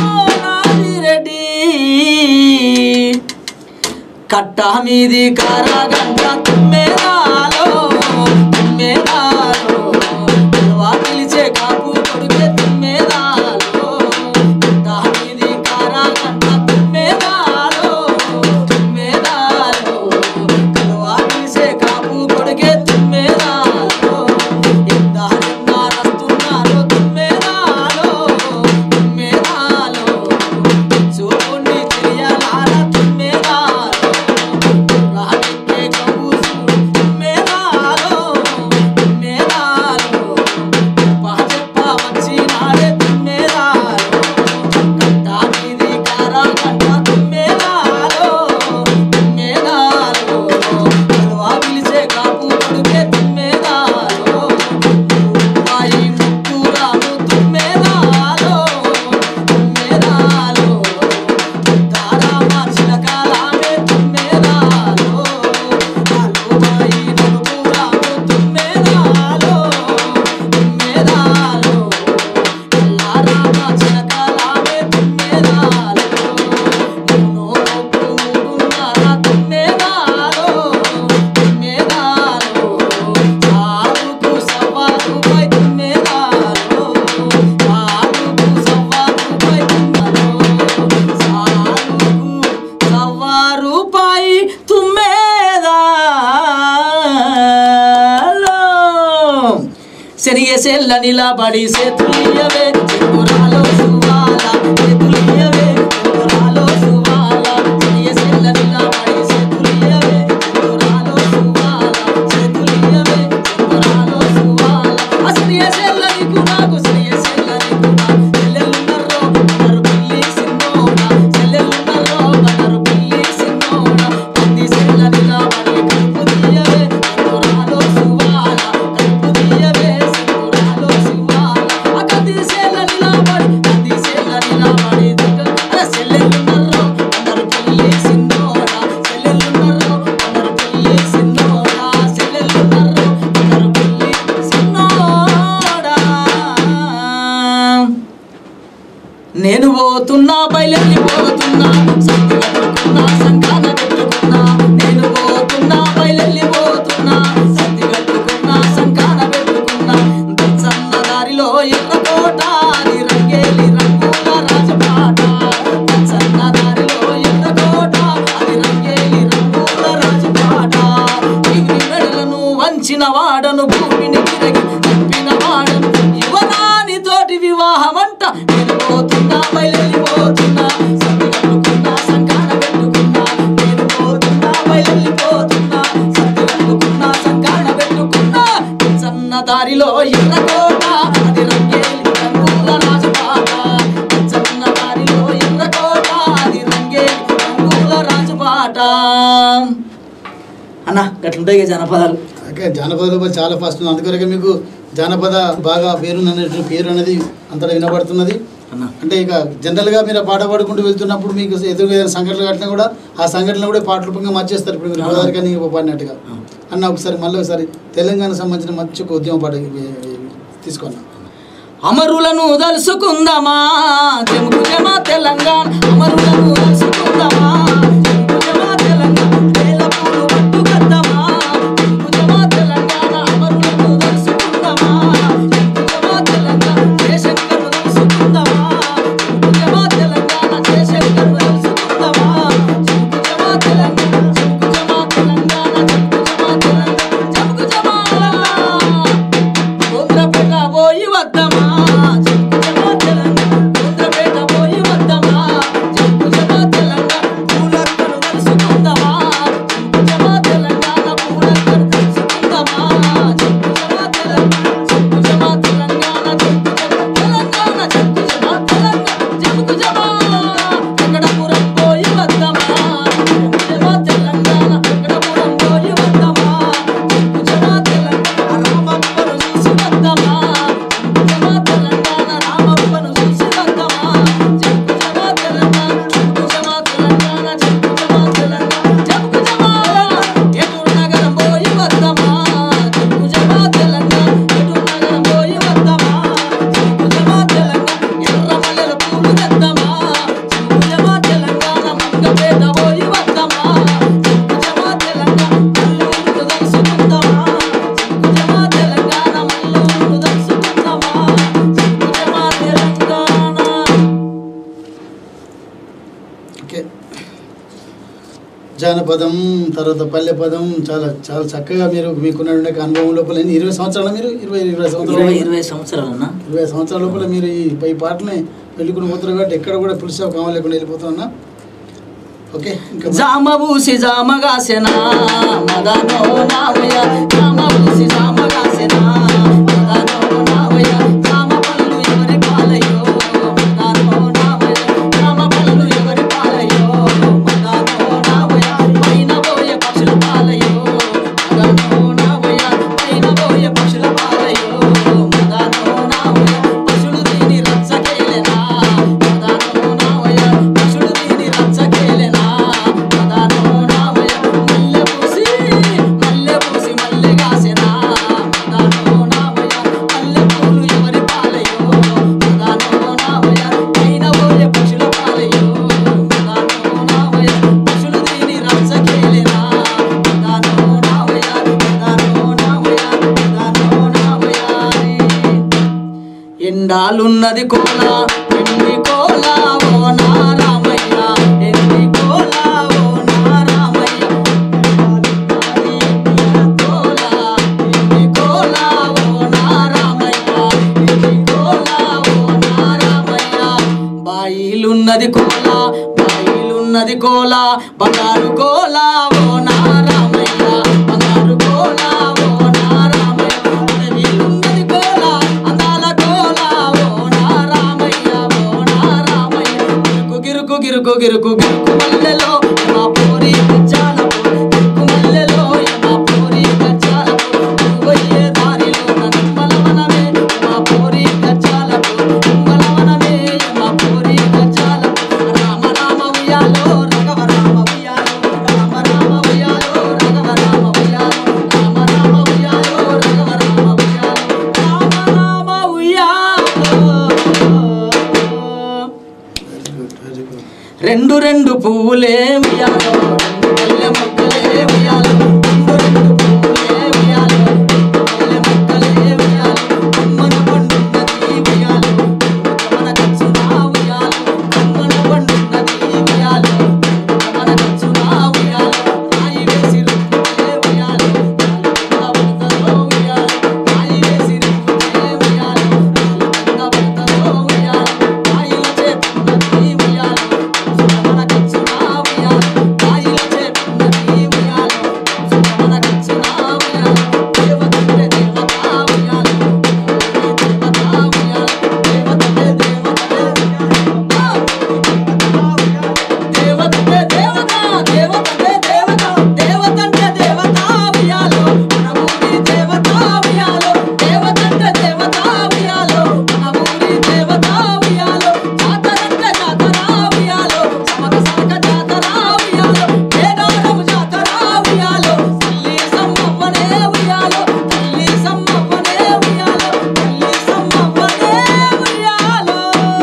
రాజిరెడ్డి కట్టా మీది కారాగంట తుమ్మెదాలో తుమ్మెదాలో పిలవా పిలిచే కాపు కొడుకే తుమ్మెదాలో కట్టా మీది కారాగంట తుమ్మెదాలో తుమ్మెదాలో పిలవా పిలిచే కాపు కొడుకే తుమ్మెదాలో ఎందారెందారస్తున్నారో తుమ్మెదాలో తుమ్మెదాలో చూపుని తెలియాలార తుమ్మెదాలో రాజుకే కబూసు తుమ్మెదాలో తుమ్మెదాలో పాచెప్ప వచ్చినాడే తుమ్మెదాలో కట్టా మీది కారా కట్ట తుమ్మెదాలో తుమ్మెదాలో కలువా పిలిచే కాపు కొడుకే తుమ్మెదాలో రూపాయి ముక్కురాము తుమ్మెదాలో తుమ్మెదాలో దారా మార్చిన కాలామే తుమ్మెదాలో రూపాయి ముక్కురాము తుమ్మెదాలో తుమ్మెదాలో కల్లారా మార్చిన కాలామే తుమ్మెదాలో మూనో ముక్కు మూడున్నర తుమ్మెదాలో తుమ్మెదాలో ఆరుకు సవ్వారుపై తుమ్మెదాలో ఆరుకు సవ్వారుపై తుమ్మెదాలో ఆరుకు సవ్వారుపై తుమ్మెదాలో శనిగేసెల్ల నిలబడి సేతులియవే చెంగురాలో సువాల సేతులియవే చెంగురాలో సువాల శనిగేసెల్ల నిలబడి సేతులియవే చెంగురాలో సువాల సేతులియవే చెంగురాలో సువాల ఆ శనిగేసెల్ల నీకు నాకు శనిగేసెల్ల నీకు నాకు చెల్లెలున్నరో మనరు పిల్లి సిన్నోడా చెల్లెలున్నరో మనరు పిల్లి సిన్నోడా పంది సెల్ల నిలబడి కలుపు తీయవే చెంగురాలో సువాల కలుపు తీయవే సింగురాలో శివాల ఆ కంది సేల నిలబడి కంది నేను పోతున్నా బయలెళ్ళిపోతున్నా సంధి కట్టుకున్నా సంకాన పెట్టుకున్నా నేను పోతున్నా బయలెళ్ళిపోతున్నా సంధి కట్టుకున్నా సంకాన పెట్టుకున్నా దచ్చన్న దారిలో ఎర్రకోట అది రంగేలి రంగుల రాజపాట దచ్చన్న దారిలో ఎర్రకోట అది రంగేలి రంగుల రాజపాట ఇవి మెడలను వంచిన వాడను భూమిని తిరిగి చెప్పిన వాడను యువరాని తోటి వివాహమంట నేను పోతున్నా బయలుపోతున్నా సంధి కట్టుకున్నా సంకాన పెట్టుకున్నా నేను పోతున్నా బయలుపోతున్నా సంధి కట్టుకున్నా సంకాన పెట్టుకున్నా సన్న దారిలో ఎర్రకోట అది రంగేలి రంగుల రాజపాట సన్న దారిలో ఎర్రకోట అది రంగేలి రంగుల రాజపాట అన్న గట్లుంటాయి ఇక జనపదాలు ఓకే జానపదంలో చాలా ఫాస్ట్ ఉంది అందుకొరకే మీకు జానపద బాగా పేరున్నటువంటి పేరు అనేది అంతటా వినబడుతున్నది అన్న అంటే ఇక జనరల్గా మీరు ఆ పాట పాడుకుంటూ వెళ్తున్నప్పుడు మీకు ఎదురుగా ఏదైనా సంఘటనలు కట్టినా కూడా ఆ సంఘటనలు కూడా పాట రూపంగా మార్చేస్తారు ఇప్పుడు మీరు గోదావరి కానీ పాడినట్టుగా అన్న ఒకసారి మళ్ళీ ఒకసారి తెలంగాణ సంబంధించిన మంచి ఒక ఉద్యమ పాట తీసుకున్నా అమరులను దలుసుకుందామా జముకు జమ తెలంగాణ అమరులను దలుసుకుందామా జముకు జమ తెలంగాణ వేల పూలు పట్టుకద్దామా జముకు జమ తెలంగాణ అమరులను దలుసుకుందామా జముకు జమ తెలంగాణ జయశంకర్ దలుసుకుందామా జముకు జమ తెలంగాణ జయశంకర్ దలుసుకుందామా జముకు జమ తెలంగాణ జముకు జమ తెలంగాణ జముకు జమ తెలంగాణ తొందరపేట పోయి వద్దామా జంకుజమా తెలంగాణ తొందరపేట పోయి వద్దామా జంకుజమా తెలంగాణ పూలక్కను కలుసుకుందామా జంకుజమా తెలంగాణ పూలక్కను కలుసుకుందామా జంకుజమా తెలంగాణ జంకుజమా తెలంగాణ జంకుజమా తెలంగాణ జంకుజమా తెలంగాణ జంకుజమా వెంకటపురం పోయి వద్దామా జంకుజమా తెలంగాణ వెంకటపురం పోయి వద్దామా జంకుజమా తెలంగాణ రామప్పను చూసి వద్దామా జంకుజమా తెలంగాణ రామప్పను చూసి వద్దామా జంకుజమా తెలంగాణ జంకుజమా తెలంగాణ జంకుజమా తెలంగాణ జంకుజమా ఎటూరు నగరం పోయి వద్దామా జంకుజమా తెలంగాణ ఎటూరు నగరం పోయి వద్దామా జంకుజమా తెలంగాణ ఎర్రమల్లెల పూలు తెద్దామా జంకుజమా తెలంగాణ మంగపేట పోయి వద్దామా జంకుజమా తెలంగాణ మల్లూరు దలుసుకుందామా జంకుజమా తెలంగాణ మల్లూరు దలుసుకుందామా జంకుజమా తెలంగాణ ఓకే జానపదం తర్వాత పల్లె పదం చాలా చాలా చక్కగా మీరు మీకున్న అనుభవం లోపల ఎన్ని ఇరవై సంవత్సరాలు మీరు ఇరవై ఇరవై ఇరవై సంవత్సరాలు ఇరవై సంవత్సరాలన్నా ఇరవై సంవత్సరాల లోపల మీరు ఈ ఈ పాటని పెళ్ళికుని పోతారు కాబట్టి ఎక్కడ కూడా పులిసా కావాలి లేకుండా వెళ్ళిపోతున్నా ఓకే ఇంకా జామబూసి జామగాసెనా మదనో నావయ జామబూసి జామగాసెనా మదనో నావయ జామ పళ్ళు ఎవరి పాలయో మదనో నావయ జామ పళ్ళు ఎవరి పాలయో మదనో నావయ పైన పోయే పక్షుల పాలయో మదనో నావయ పైన పోయే పక్షుల పాలయో మదనో నావయ పశులు దీని రచ్చకేలెనా మదనో నావయ పశులు దీని రచ్చకేలెనా మదనో నావయ మల్లె పూసి మల్లె పూసి మల్లె కాసెనా మదనో నావయ మల్లె పూలు ఎవరి పాలయో మదనో నావయ పైన పోయే పక్షుల పాలయో మదనో నావయ పశులు దీని రచ్చకేలెనా మదనో నావయ మదనో నావయ మదనో నావయ ఎండాలున్నది కోల ఎండి కోల ఓ నా రామయ్య ఎండి కోల ఓ నా రామయ్య ఎండాలున్నది కోల ఎండి కోల ఓ నా రామయ్య ఎండి కోల ఓ నా రామయ్య బాయిలున్నది కోల బాయిలున్నది కోల బంగారు కోల ఓ నా రామయ్య బంగారు కోల ఓ నా రామయ్య అడవిలున్నది కోల అందాల కోల ఓ నా రామయ్య ఓ నా రామయ్య గిరుకు గిరుకు గిరుకు గిరుకు మల్లెలో మా పోరి గజ్జాల గిరుకు మల్లెలో మా పోరి గజ్జాల పోయే దారిలో నమ్మల మనమే మా పోరి గజ్జాల నమ్మల మనమే మా పోరి గజ్జాల రామ రామ ఉయ్యాలో రఘవ రామ ఉయ్యాలో రామ రామ ఉయ్యాలో రఘవ రామ ఉయ్యాలో రామ రామ ఉయ్యాలో రఘవ రామ ఉయ్యాలో రామ రామ ఉయ్యాలో రెండు రెండు పువ్వులే ఉయ్యాలో రెండు పల్లె మొక్కలే ఉయ్యాలో రెండు రెండు పువ్వులే ఉయ్యాలో రెండు పల్లె మొక్కలే ఉయ్యాలో కమ్మన పండున్నది ఉయ్యాలో కమన కచ్చునా ఉయ్యాలో కమ్మన పండున్నది ఉయ్యాలో కమన కచ్చునా ఉయ్యాలో రాయి వేసి రుక్కుతే ఉయ్యాలో నాలుగు పడతలో ఉయ్యాలో రాయి వేసి రుక్కుతే ఉయ్యాలో నాలుగు పడతలో ఉయ్యాలో రాయిల చేతున్నది ఉయ్యాలో కమన కచ్చునా ఉయ్యాలో రాయిల చేతున్నది ఉయ్యాలో కమన కచ్చునా ఉయ్యాలో దేవతంటే దేవత ఉయ్యాలో దేవత ఉయ్యాలో దేవతంటే దేవత దేవతంటే దేవత దేవతంటే దేవత ఉయ్యాలో మన ఊరి దేవత ఉయ్యాలో దేవతంటే దేవత ఉయ్యాలో మన ఊరి దేవత ఉయ్యాలో జాతరంటే జాతర ఉయ్యాలో సమక సమక జాతర ఉయ్యాలో మేడారం జాతర ఉయ్యాలో తల్లి సమ్మవ్వనే ఉయ్యాలో తల్లి సమ్మవ్వనే ఉయ్యాలో తల్లి సమ్మవ్వనే ఉయ్యాలో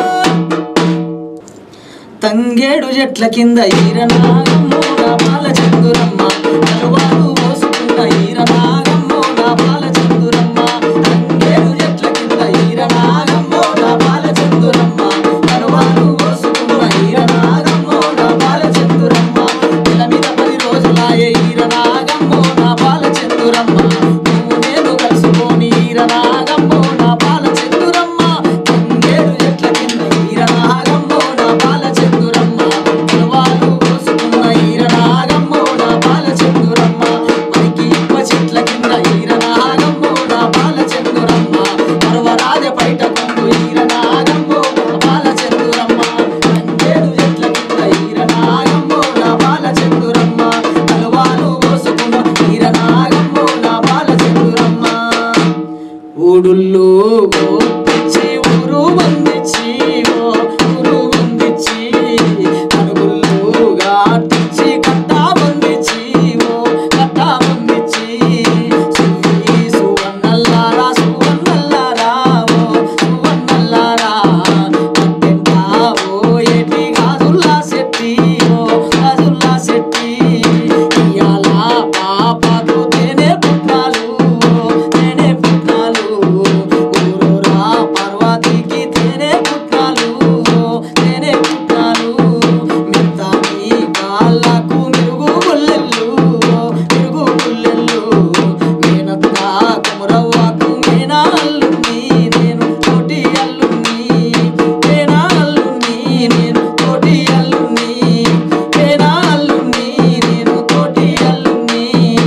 తంగేడు చెట్ల కింద ఈరనాగమ్మో నా బాల చందురమ్మ కలువాలు మోసుకున్న ఈరనాగమ్మో నా బాల చందురమ్మ తంగేడు చెట్ల కింద ఈరనాగమ్మో నా బాల చందురమ్మ కలువాలు మోసుకున్న ఈరనాగమ్మో నా బాల చందురమ్మ నెల మీద పది రోజులాయే ఈరనాగమ్మో నా బాల చందురమ్మ నువ్వు నేను కలుసుకొని ఈరనాగమ్మో నా బాల చందురమ్మ తంగేడు చెట్ల కింద ఈరనాగమ్మో నా బాల చందురమ్మ కలువాలు మోసుకున్న ఈరనాగమ్మో నా బాల చందురమ్మ పనికి ఇప్ప చెట్ల కింద ఈరనాగమ్మో నా బాల చందురమ్మ పర్వరాజ పైట కొంగు ఈరనాగమ్మో నా బాల చందురమ్మ తంగేడు చెట్ల కింద ఈరనాగమ్మో నా బాల చందురమ్మ కలువాలు మోసుకున్న ఈరనాగమ్మో నా బాల చందురమ్మ ఊడుల్లో గోపిచ్చి ఊరు వందిచ్చి ఓ ఊరు వందిచ్చి అడుగుల్లో గాటిచ్చి కట్ట వందిచ్చి ఓ కట్ట వందిచ్చి సువ్వి సువన్నల్లారా సువన్నల్లారా ఓ సువన్నల్లారా అత్తెంట ఓ ఏటి గాజుల్లా శెట్టి ఓ గాజుల్లా శెట్టి ఇయాల పాపకు తేనె పుట్టాలు తేనె పుట్టాలు ఊరూరా పార్వతికి తేనె పుట్టాలు తేనె పుట్టాలు మిత్తాని కాళ్ళకు మిరుగు గుల్లెల్లు మిరుగు గుల్లెల్లు మేనత్త కుమరవ్వకు మేనా అల్లుని నేను తోటి అల్లుని మేనా అల్లుని నేను తోటి అల్లుని మేనా అల్లుని నేను తోటి అల్లుని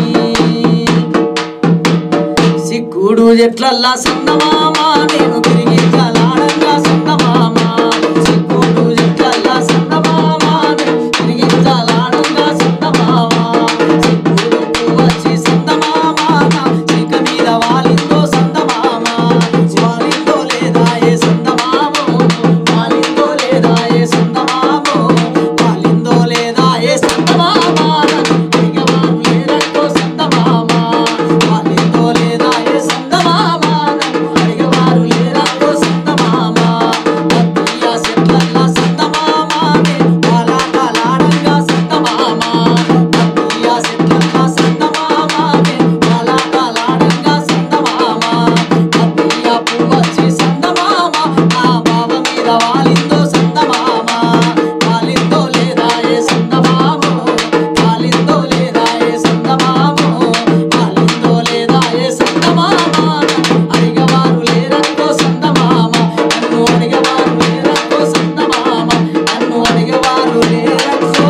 సిక్కుడు ఎట్లల్లా సందమామ నేను తిరిగి జలాడంగా సందమామ సిక్కుడు ఎట్లల్లా సందమామ నేను తిరిగి జలాడంగా సందమామ సిక్కుడుకు వచ్చి సందమామ నా చీక మీద వాలిందో సందమామ వాలిందో లేదా ఏ సందమామో వాలిందో లేదా ఏ సందమామో వాలిందో లేదా ఏ సందమామ అడిగేవారు లేరక్కో సందమామ వాలిందో లేదా ఏ సందమామ అడిగేవారు లేరక్కో సందమామ అత్తయ్య చెట్లల్లా సందమామ వాలా కాలాడంగా సందమామ అత్తయ్య చెట్లల్లా సందమామ వాలా కాలాడంగా సందమామ అత్తయ్య పువ్వచ్చి సందమామ ఆ బావ మీద వాలిందో సందమామ వాలిందో లేదా ఏ సందమామో వాలిందో లేదా ఏ సందమామో వాలిందో లేదా ఏ సందమామ అడిగవారు లేరక్కో సందమామ నన్ను అడిగవారు లేరక్కో సందమామ నన్ను అడిగవారు లేరక్కో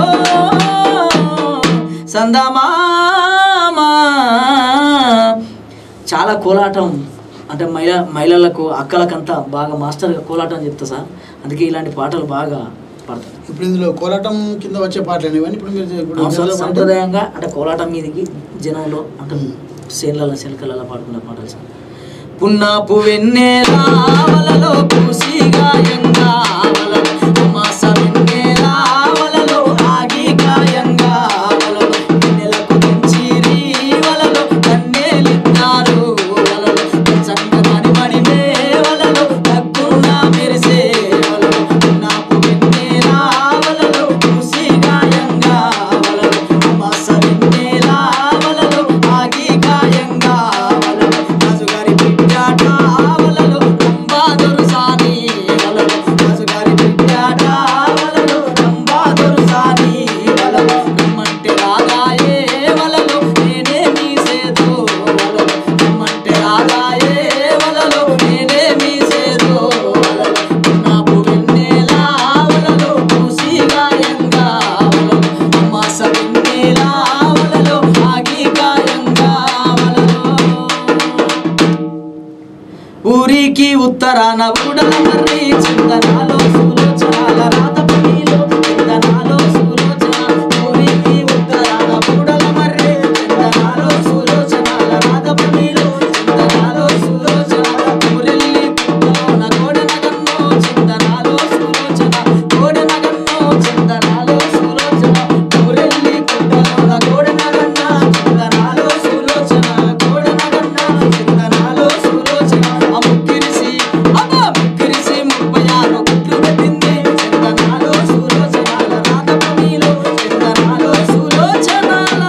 సందమామ చాలా కోలాటం అంటే మహిళ మహిళలకు అక్కలకంతా బాగా మాస్టర్గా కోలాటం చెప్తా సార్ అందుకే ఇలాంటి పాటలు బాగా పడతాయి ఇప్పుడు ఇందులో కోలాటం కింద వచ్చే పాటలు ఇవన్నీ ఇప్పుడు మీరు ఇప్పుడు అవును సార్, ఇందులో పాట- సంప్రదాయంగా అంటే కోలాటం మీదకి జనంలో అంటే మ్మ్. సేన్లలో శిల్కలలో పాడుకునే పాటలు సార్ పున్నాపు వెన్నెలావలలో పూసిగాయంగా వలలో మాస వెన్నెలావలలో ఆగి కాయంగా వలలో వెన్నెలకు తెంచిరి వలలో కన్నెలిన్నారు వలలో చందమాని మడిమే వలలో తగ్గున మెరిసే వలలో పున్నాపు వెన్నెలావలలో చిందన ఊడల మర్రి చిందనాలో సులోచనాల రాత పనిలో చిందనాలో సులోచన ఊరికి ఉత్తరాన ఊడల మర్రి చిందనాలో సులోచనాల రాత పనిలో చిందనాలో సులోచన ఊరెల్లి పుట్టలోన కోడెనగన్నో చిందనాలో సులోచన కోడెనగన్నో చిందనాలో సులోచన ఊరెల్లి పుట్టలోన కోడెనగన్న చిందనాలో సులోచన కోడెనగన్న చిందనాలో సులోచన ఆ ముక్కిరిసి అమ్మ ముక్కిరిసి ముప్పై ఆరు గుట్లు పెట్టింది చిందనాలో సులోచనాల రాత పనిలో చిందనాలో సులోచనాల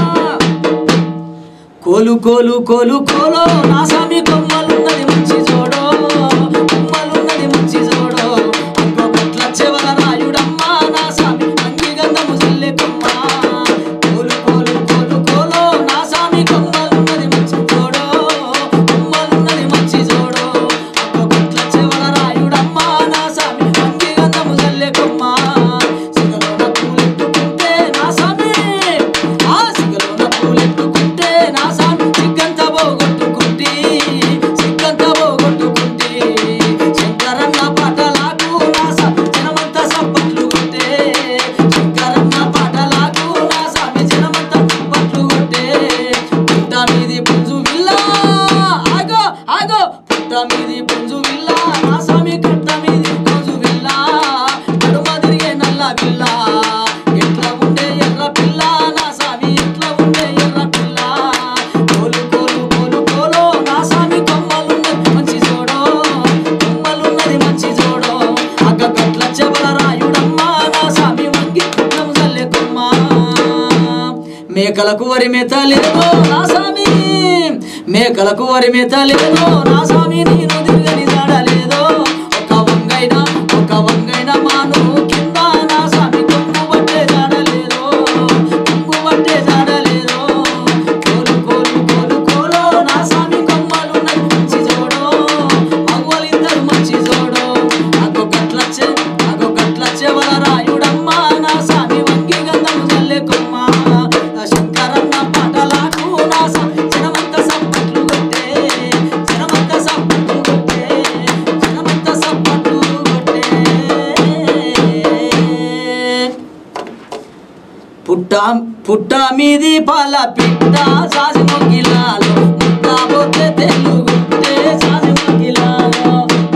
కోలు కోలు కోలు కోలో నా స్వామి కొమ్మలున్నది మంచి జోడో కొమ్మలున్నది మంచి జోడో ఇంకో గట్ల చెవల రాయుడమ్మ నా స్వామి అంగి గంధము జల్లె కొమ్మ కోలు కోలు కోలు కోలో నా స్వామి కొమ్మలున్నది మంచి జోడో కొమ్మలున్నది మంచి జోడో ఇంకో గట్ల చెవల రాయుడమ్మ నా స్వామి అంగి గంధము జల్లె కొమ్మ సిగలోన పూలెట్టుకుంటే నా స్వామి ఆ సిగలోన పూలెట్టుకుంటే నా స్వామి సిగ్గంత పోగొట్టుకుంటే సిగ్గంత పోగొట్టుకుంటే శంకరన్న పాటలాకు నా స్వామి జనమంతా సప్పట్లు కొట్టే శంకరన్న పాటలాకు నా స్వామి జనమంతా సప్పట్లు కొట్టే పుట్ట మీది పుంజు విల్లా ఆగో ఆగో పుట్ట మీది పుంజు విల్లా నా స్వామి కట్ట మీది పుంజు విల్లా నడుమ తిరిగే నల్ల పిల్ల ఎట్లా ఉండే ఎర్ర పిల్ల నా స్వామి ఎట్లా ఉండే ఎర్ర పిల్ల కోలు కోలు కోలు కోలో నా స్వామి కొమ్మలున్నది మంచి జోడో కొమ్మలున్నది మంచి జోడో అక్క గట్ల చెవల రాయుడమ్మ నా స్వామి వంగి నమ్ముదల్లే కొమ్మ మేకలకు వరి మేత లేదో నా స్వామి మేకలకు వరి మేత లేదో నా స్వామి నేను తిరగని జాడలేదో ఒక వంగైన ఒక వంగైన మాను కింద నా స్వామి కొంగు పట్టే జాడలేదో కొంగు పట్టే జాడలేదో కోలు కోలు కోలు కోలో నా స్వామి కొమ్మలు మంచి జోడో మగవలిద్దరు మంచి జోడో అగో గట్లచ్చే అగో గట్లచ్చే వల రాయుడమ్మ నా స్వామి వంగి గంధం జల్లె కొమ్మ నా శంకరన్న పాటలాకు నా స్వామి జనమంత సప్పట్లు కొట్టే జనమంత సప్పట్లు కొట్టే జనమంత సప్పట్లు కొట్టే పుట్ట పుట్ట మీది పాల పిట్ట సాసి మొగిలాలో ముట్ట పోతే తెలుగుంటే సాసి మొగిలాలో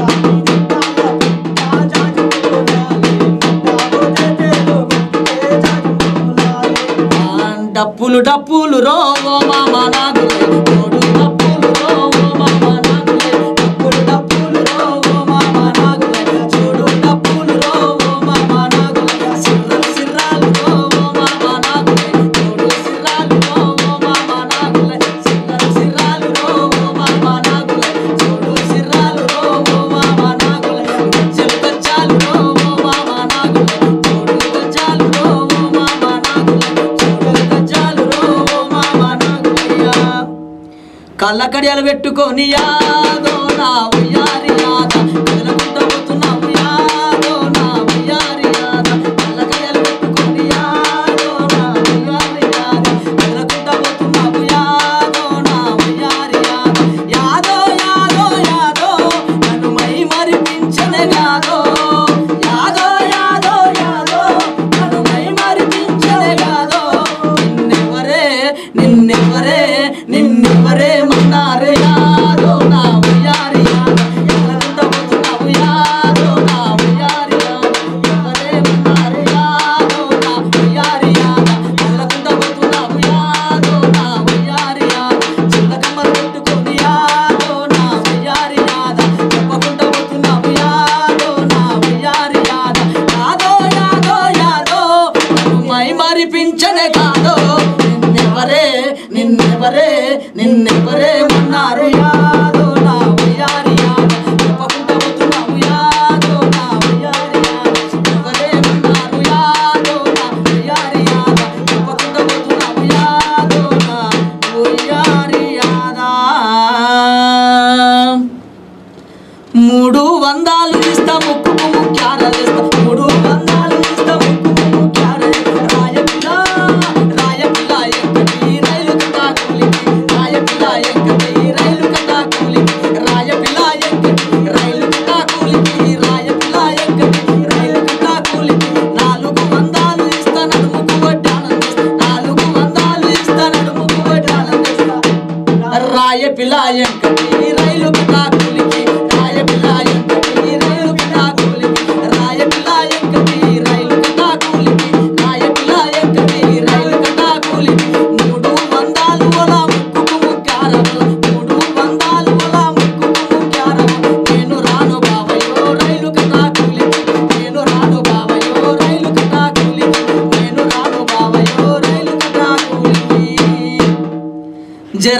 డప్పులు డప్పులు రో ఓ మామ నాగులే తోడు డప్పులు రో ఓ మామ నాగులే డప్పులు డప్పులు రో ఓ మామ నాగులే చూడు డప్పులు రో ఓ మామ నాగులే సిర్రలు సిర్రాలు రో ఓ మామ నాగులే చూడు సిర్రాలు రో ఓ మామ నాగులే సిర్రలు సిర్రాలు రో ఓ మామ నాగులే చూడు సిర్రాలు రో ఓ మామ నాగులే గజ్జలు గజ్జాలు రో ఓ మామ నాగులే చూడు గజ్జాలు రో ఓ మామ నాగులే చూడు గజ్జాలు రో ఓ మామ నాగులయ్యా కళ్ళ కడియాలు పెట్టుకొని యాదో నా ఉయ్యారి యాద కదలకుంట పోతున్నావు యాదో నా ఉయ్యారి యాద కళ్ళ కడియాలు పెట్టుకొని యాదో నా ఉయ్యారి యాద కదలకుంట పోతున్నావు యాదో నా ఉయ్యారి యాద యాదో యాదో యాదో నన్ను మై మరిపించనే కాదో యాదో యాదో యాదో నన్ను మై మరిపించనే కాదో నిన్నెవరే నిన్నెవరే నిన్నెవరే మన్నారే యాదో నా ఉయ్యారి యాద ఎక్కడంత పోతున్నావు యాదో నా ఉయ్యారి యాద ఎవరే మన్నారే యాదో నా ఉయ్యారి యాద ఎక్కడంత పోతున్నావు యాదో నా ఉయ్యారి యాద చిల్లకమ్మలు పెట్టుకొని యాదో నా ఉయ్యారి యాద చెప్పకుండా పోతున్నావు యాదో నా ఉయ్యారి యాద యాదో యాదో యాదో నన్ను మై మరిపించనే కాదో నిన్నెవరే నిన్నెవరే నిన్నెవరే మన్నారు యాదో నా ఉయ్యారి యాద చెప్పకుండా పోతున్నావు యాదో నా ఉయ్యారి యాద ఎవరే మన్నారు యాదో నా ఉయ్యారి యాద చెప్పకుండా పోతున్నావు యాదో నా ఉయ్యారి యాదా మూడు వందాలు ఇస్తా ముక్కు ముక్కారలిస్తా మూడు వందాలు ఇస్తా ముక్కు ముక్కారలిస్తా రాయపిల్ల రాయపిల్ల ఎక్కడి రైలు కథా కూలికి రాయపిల్ల ఎక్కడి రైలు కథా కూలికి రాయపిల్ల ఎక్కడి రైలు కథా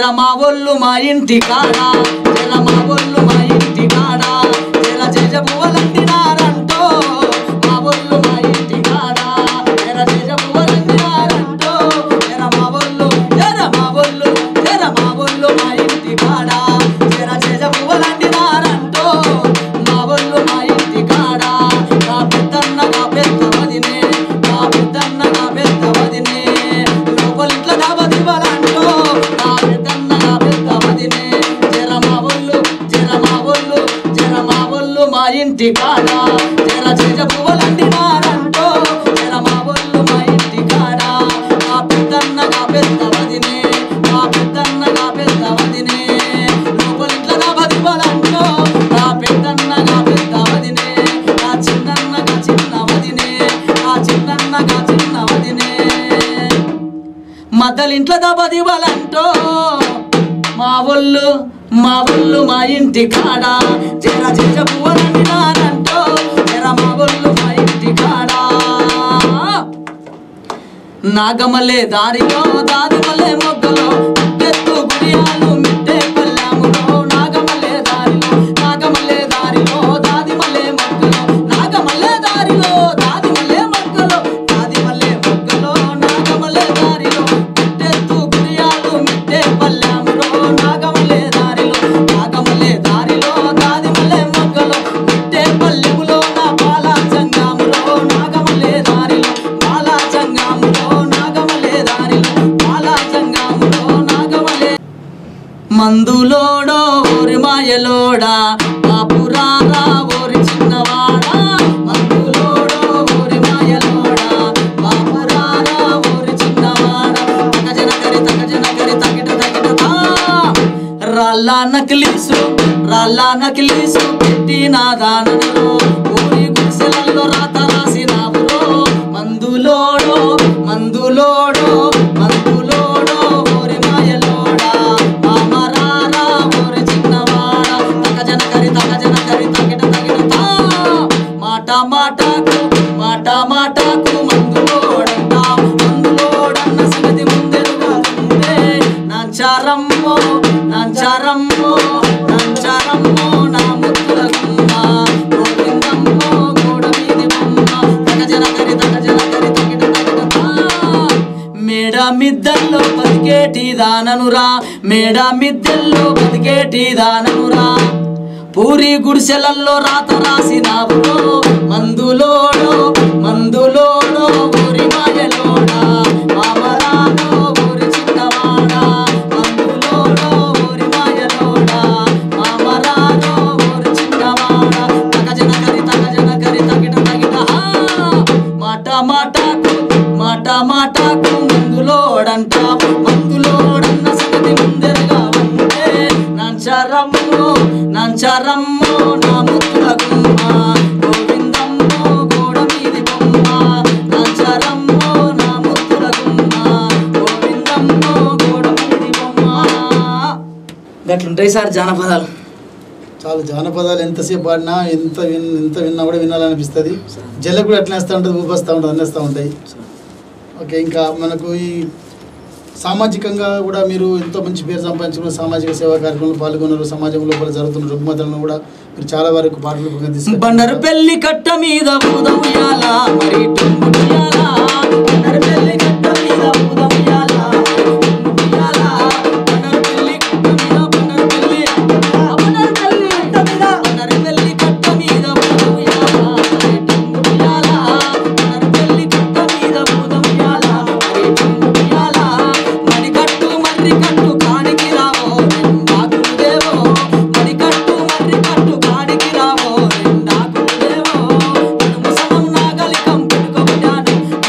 మా ఒళ్ళు మా ఇంటి కాడ జర మా ఒళ్ళు మా ఇంటి కాడ జర జజ పువ్వలంటినారంటో మా ఒళ్ళు మా ఇంటి కాడ జర జజ పువ్వలంటినారంటో జర మా ఒళ్ళు జర మా ఒళ్ళు జర మా ఒళ్ళు మా ఇంటి కాడ జర జజ పువ్వలంటినారంటో మా ఒళ్ళు మా ఇంటి కాడ నా పెద్దన్నగా పెద్ద వదినే నా పెద్దన్నగా పెద్ద వదినే లోపలిట్ల దాబదివ్వాలంటో నా పెద్దన్నగా పెద్ద వదినే జర మా ఒళ్ళు జర మా ఒళ్ళు జర మా ఒళ్ళు మా ఇంటి కాడ జర జజ పువ్వలంటినారంటో జర మా ఒళ్ళు మా ఇంటి కాడ నా పెద్దన్నగా పెద్ద వదినే నా పెద్దన్నగా పెద్ద వదినే లోపలిట్ల దాబదివ్వాలంటో నా పెద్దన్నగా పెద్ద వదినే నా చిన్నన్నగా చిన్న వదినే నా చిన్నన్నగా చిన్న వదినే మద్దలింట్లో దబదివ్వాలంటో మా ఒళ్ళు మా ఒళ్ళు మా ఇంటి కాడ జర జర పువ్వలంటినారంటో జర మా ఒళ్ళు మా ఇంటి కాడ నాగమలే దారిలో దాదిమలే మొగ్గలో ఎత్తు గుడియాలు మిట్టే పల్లెములో నాగమలే దారిలో నాగమలే దారిలో దాదిమలే మొగ్గలో నాగమలే దారిలో దాదిమలే మొగ్గలో దాదిమలే మొగ్గలో నాగమలే దారిలో ఎత్తు గుడియాలు మిట్టే పల్లెములో నాగమలే దారిలో నాగమలే దారిలో దాదిమలే మొగ్గలో మిట్టే పల్లెములో నా బాల జంగాములో నాగమలే దారిలో బాల జంగాములో నాగమలే దారిలో బాల జంగాములో నాగమలే మందులోడో ఊరి మాయలోడా పాపురారా ఊరి చిన్నవాడా మందులోడో ఊరి మాయలోడా పాపురారా ఊరి చిన్నవాడా తగజన కరి తగజన కరి తగిట తగిట తా రాళ్ళ నకిలీసు రాళ్ళ నకిలీసు పెట్టి నా దానలో ఊరి గుడిసెలలో రాత రాసినావురో మందులోడో మందులోడో మందులోడో ఊరి మాయలోడా మామరారా ఊరి చిన్నవాడా తగజన కరి తగజన కరి తగిట తగిట తా మాట మాటకు మాట మాటకు మందులోడంట మందులోడన్న సంగతి ముందెరుగా ఉందే నంచారమ్మో నంచారమ్మో నంచారమ్మో నా ముద్దుల గుమ్మ గోవిందమ్మో గోడ మీది బొమ్మ తగజన కరి తగజన కరి తగిట తగిట తా మేడ మిద్దల్లో బతికేటి దాననురా మేడ మిద్దెల్లో బతికేటి దాననురా పూరి గుడిసెలల్లో రాత రాసినావురో మందులోడో మందులోడో ఊరి మాయలోడా మామరాడో ఊరి చిన్నవాడా మందులోడో ఊరి మాయలోడా మామరాడో ఊరి చిన్నవాడా తగజన కరి తగజన కరి తగిట తగిట హా మాట మాటకు మాట మాటకు మందులోడంట మందులోడన్న సంగతి ముందెరుగా ఉంటే నంచరమ్మో నంచరమ్మో నా ముద్దుల గుమ్మ గోవిందమ్మో గోడ మీది బొమ్మ నంచరమ్మో నా ముద్దుల గుమ్మ గోవిందమ్మో గోడ మీది బొమ్మ గట్లుంటాయి సార్ జానపదాలు చాలా జానపదాలు ఎంతసేపు పాడినా ఎంత విన్ ఎంత విన్నా కూడా వినాలనిపిస్తుంది జల్ల కూడా ఎట్లా వేస్తూ ఉంటుంది ఊపేస్తూ ఉంటుంది అన్నేస్తూ ఉంటాయి ఓకే ఇంకా మనకు ఈ సామాజికంగా కూడా మీరు ఎంతో మంచి పేరు సంపాదించుకున్న సామాజిక సేవా కార్యక్రమంలో పాల్గొన్నారు సమాజం లోపల జరుగుతున్న రుగ్మతలను కూడా మీరు చాలా వరకు పాటలు రూపంగా తీసుకొచ్చారు. బండరు పెళ్లి కట్ట మీద ఊదముయాల మరి టుంగుయాల బండరు పెళ్లి కట్ట మీద ఊదముయాల టుంగుయాల బండరు పెళ్లి కట్ట మీద బండరు పెళ్లి బండరు పెళ్లి కట్ట మీద బండరు పెళ్లి కట్ట మీద ఊదముయాల మరి టుంగుయాల బండరు పెళ్లి కట్ట మీద ఊదముయాల మరి టుంగుయాల మరి కట్టు మర్రి కట్టు కాడికి రావో రెండాకులు దేవో మరి కట్టు మర్రి కట్టు కాడికి రావో రెండాకులు దేవో నడుము సనం నాగలికం పెట్టుకోబడ్డాను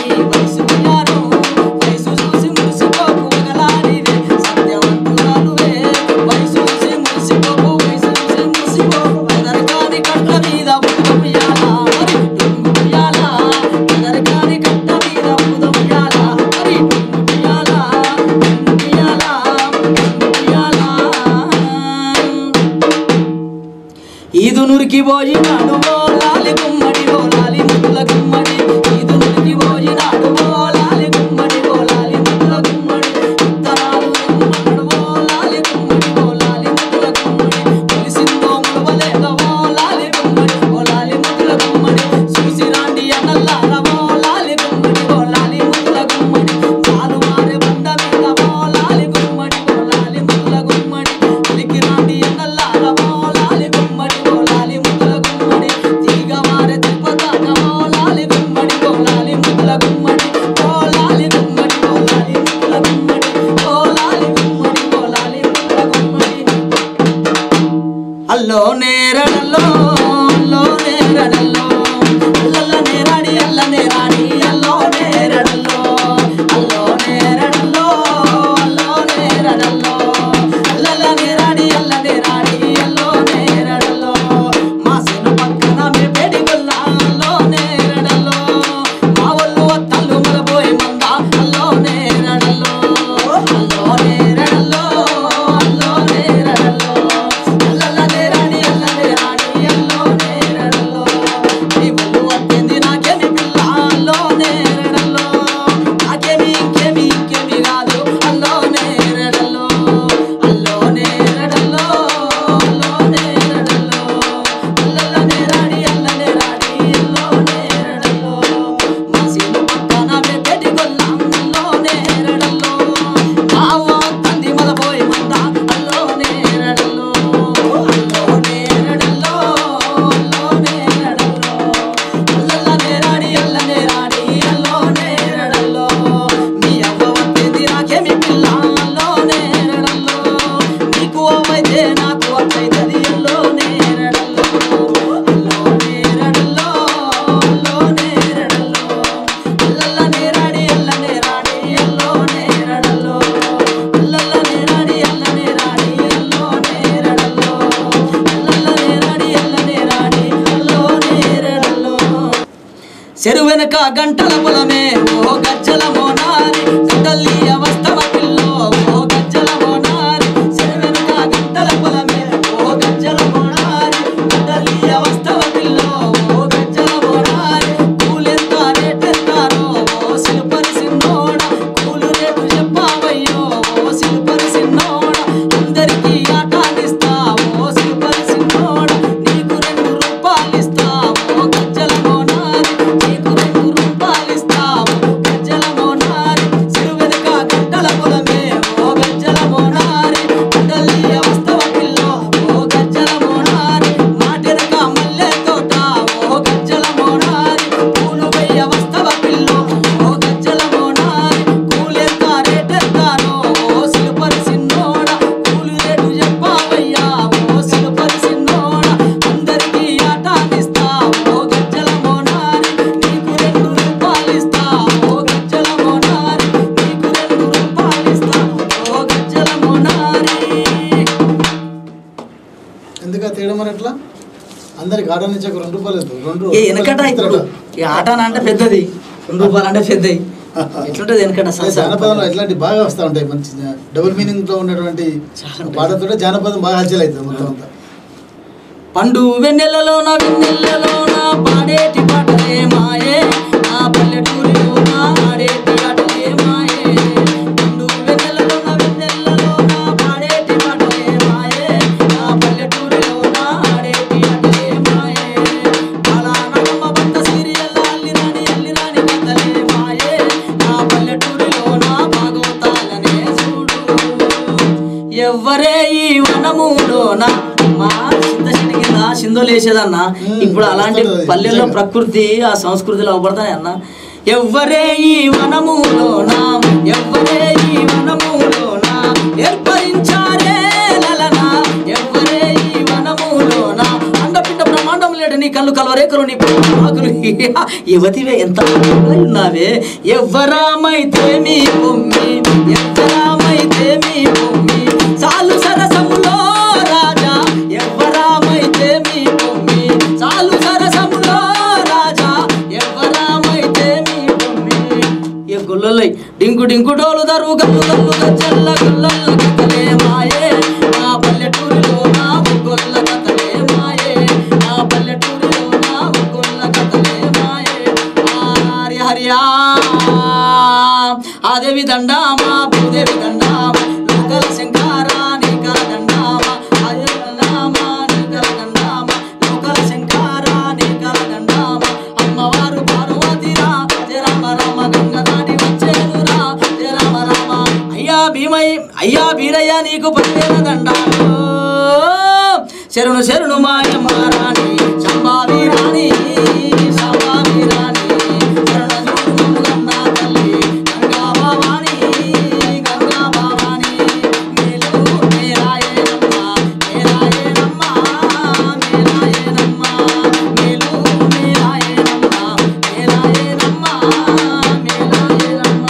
చెరు వెనక గంటల పొలమే ఓ గజ్జల మోనారి గడ్డల్లి అవస్తవ పిల్లో ఓ గజ్జల మోనారి చెరు వెనక గంటల పొలమే ఓ గజ్జల మోనారి గడ్డల్లి అవస్తవ పిల్లో ఓ గజ్జల మోనారి కూలెంత రేటెంతారో ఓ సిలుపరి సిన్నోడ కూలు రేటు చెప్పావయ్యో ఓ సిలుపరి సిన్నోడ అందరికీ ఆటాడిస్తా ఓ సిలుపరి సిన్నోడ నీకు రెండు రూపాయలు ఇస్తా ఓ గజ్జల మోనారి నీకు రెండు రూపాయలు ఇస్తా ఓ గజ్జల మోనారి సిరు వెనుక గంటల పొలమే ఓ గజ్జల మోనారి గడ్డల్లి అవస్తవ పిల్లో ఓ గజ్జల మోనారి మాటెనక మల్లె తోట ఓ గజ్జల మోనారి పూలు వెయ్య వస్తవ పిల్లో ఓ గజ్జల మోనారి కూలెంత రేటెంతానో ఓ సిలుపరి సిన్నోడ కూలి రేటు చెప్పావయ్యా ఓ సిలుపరి సిన్నోడ అందరికీ ఆటానిస్తా ఓ గజ్జల మోనారి నీకు రెండు రూపాయలు ఇస్తా ఓ గజ్జల మోనారి నీకు రెండు రూపాయలు ఇస్తా ఓ గజ్జల మోనారి ఎందుకు ఆ తేడా మరి ఎట్లా అందరికి ఆడ నుంచి ఒక రెండు రూపాయలు ఇస్తారు. రెండు ఏ వెనకట ఇప్పుడు ఈ ఆటాన అంటే పెద్దది రెండు రూపాయలు అంటే పెద్దది ఎట్లుంటది వెనకట అదే సంసారం? జానపదంలో ఇట్లాంటి బాగా వస్తూ ఉంటాయి మంచి డబుల్ మీనింగ్ తో ఉన్నటువంటి చాలా ఉంటాయి. పాటతో జానపదం బాగా హత్యలు అవుతుంది మొత్తం అంతా పండు వెన్నెలలోన వెన్నెలలోన పాడేటి పాటలే మాయే నా పల్లెటూరిలోన ఆడేటి ఆటలే మాయే పండు వెన్నెలలోన వెన్నెలలోన పాడేటి పాటలే మాయే నా పల్లెటూరిలోన ఆడేటి ఆటలే మాయే బాలానగమ్మ భక్త సీరియల్ అల్లిరాని అల్లిరాని కథలే మాయే నా పల్లెటూరిలోన భాగవతాలనే చూడు ఎవ్వరే ఈ వనములోన మా చింతశని కింద సింధులేసేదన్న మ్మ్. ఇప్పుడు అలాంటి వస్తుంది. పల్లెల్లో నిజంగా. ప్రకృతి ఆ సంస్కృతిలో అవపడతాయి అన్న ఎవ్వరే ఈ వనములోన ఎవ్వరే ఈ వనములోన ఏర్పరించారే లలన ఎవ్వరే ఈ వనములోన అండపిండ బ్రహ్మాండం లేడు నీ కళ్ళు కలవరేకలు నీ ఆకులు యువతివే ఎంత ఉన్నావే ఎవ్వరామైతే మీ పొమ్మి ఎవ్వరామైతే మీ పొమ్మి చాలు సరసములో రాజా ఎవ్వరామైతే మీ పొమ్మి చాలు సరసములో రాజా ఎవ్వరామైతే మీ పొమ్మి ఏ గుల్లలై డింకు డింకు డోలు దరువు గల్లు గల్లు గజ్జల్ల గుల్లల్ల కథలే మాయే నా పల్లెటూరిలో నా గొల్ల కథలే మాయే నా పల్లెటూరిలో నా గొల్ల కథలే మాయే హరి హరియా ఆదేవి దండామా భూదేవి దండామా లోకల శంకారా నీకల దండామా ఆదేవి దండామా నీకల దండామా లోకల శంకారా నీకల దండామా అమ్మవారు పార్వతిరా జయ రామ రామ గంగ దాటి వచ్చేనురా జయ రామ రామ అయ్యా భీమై అయ్యా బీరయ్య నీకు పదివేల దండాలు శరణు శరణు మాయమ్మ రాణి శంభావి రాణి శంభావి రాణి శరణ చూడు గంగా తల్లి గంగా భవాని గంగా భవాని మేలు మేరాయేనమ్మ మేరాయేనమ్మ మేరాయేనమ్మ మేలు మేరాయేనమ్మ మేరాయేనమ్మ మేరాయేనమ్మ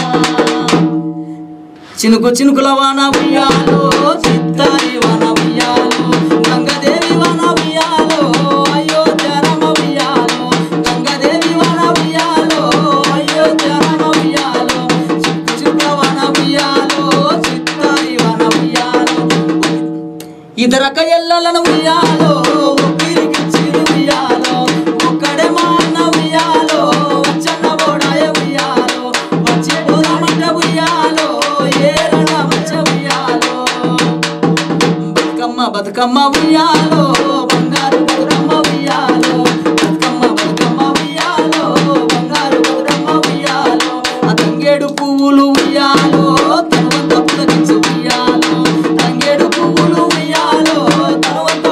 చినుకు చినుకుల వాన ఉయ్యాలో చిత్తారి వాన ఉయ్యాలో గంగదేవి వాన ఉయ్యాలో అయోధ్య రమ ఉయ్యాలో గంగదేవి వాన ఉయ్యాలో అయోధ్య రమ ఉయ్యాలో చినుకు చినుకుల వాన ఉయ్యాలో చిత్తారి వాన ఉయ్యాలో ఇతరక ఎల్లలను ఉయ్యాలో ఒక్కిరికి చిరు ఉయ్యాలో ఒక్కడే మాన్న ఉయ్యాలో వచ్చన్న బోడాయ ఉయ్యాలో వచ్చే పోదామంట ఉయ్యాలో ఏరణ వచ్చ ఉయ్యాలో బతుకమ్మ బతుకమ్మ ఉయ్యాలో బంగారు బతుకమ్మ ఉయ్యాలో బతుకమ్మ బతుకమ్మ ఉయ్యాలో బంగారు బతుకమ్మ ఉయ్యాలో ఆ తంగేడు పువ్వులు ఉయ్యాలో తరువాత పులకించు ఉయ్యాలో తంగేడు పువ్వులు ఉయ్యాలో తరువాత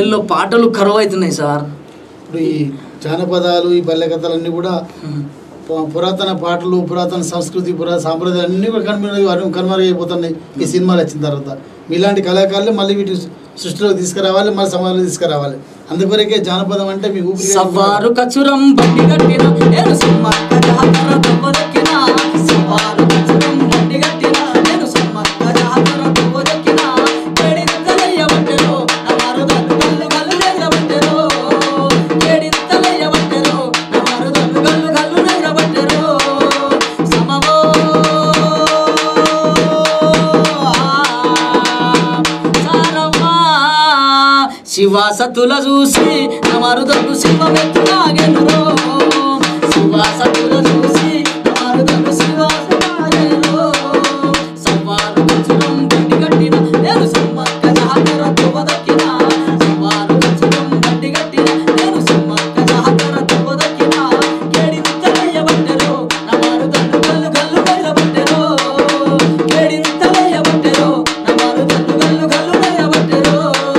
పల్లెల్లో పాటలు కరువు అవుతున్నాయి సార్ ఇప్పుడు ఈ జానపదాలు ఈ పల్లె కథలన్నీ కూడా పు- పురాతన పాటలు పురాతన సంస్కృతి పురా సాంప్రదాయాలు అన్నీ కూడా కనుమరుగు కనుమరుగైపోతున్నాయి ఈ సినిమాలు వచ్చిన తర్వాత మీలాంటి కళాకారులు మళ్ళీ వీటి సృష్టిలోకి తీసుకురావాలి మళ్ళీ సమాజంలో తీసుకురావాలి అందుకొరకే జానపదం అంటే మీ ఊపిరి సవ్వారు కచురం బండి కట్టిన నేను సమ్మక్క జాతర దువ్వదక్కిన సవ్వారు కచురం బండి కట్టిన నేను సమ్మక్క జాతర దువ్వదక్కిన ఏడింతలయ్య బట్టెలో నా మరుదలు గల్లు గల్లు నెగరబట్టెలో ఏడింతలయ్య బట్టెలో నా మరుదలు గల్లు గల్లు నెగరబట్టెలో సమవో సారవ్వా శివాసతుల చూసి నమరుదకు శివమెత్తులాగెనురో శివాసతుల చూసి నమరుదకు శివాసలాగెనురో సవ్వారు కచురం బండి కట్టిన నేను సమ్మక్క జాతర తువదక్కిన సవ్వారు కచురం బండి కట్టిన నేను సమ్మక్క జాతర తువదక్కిన ఏడింతలయ్య బట్టెలో నమరుదలు గల్లు గల్లు బయలబట్టెలో ఏడింతలయ్య బట్టెలో నమరుదలు గల్లు గల్లు బయలబట్టెలో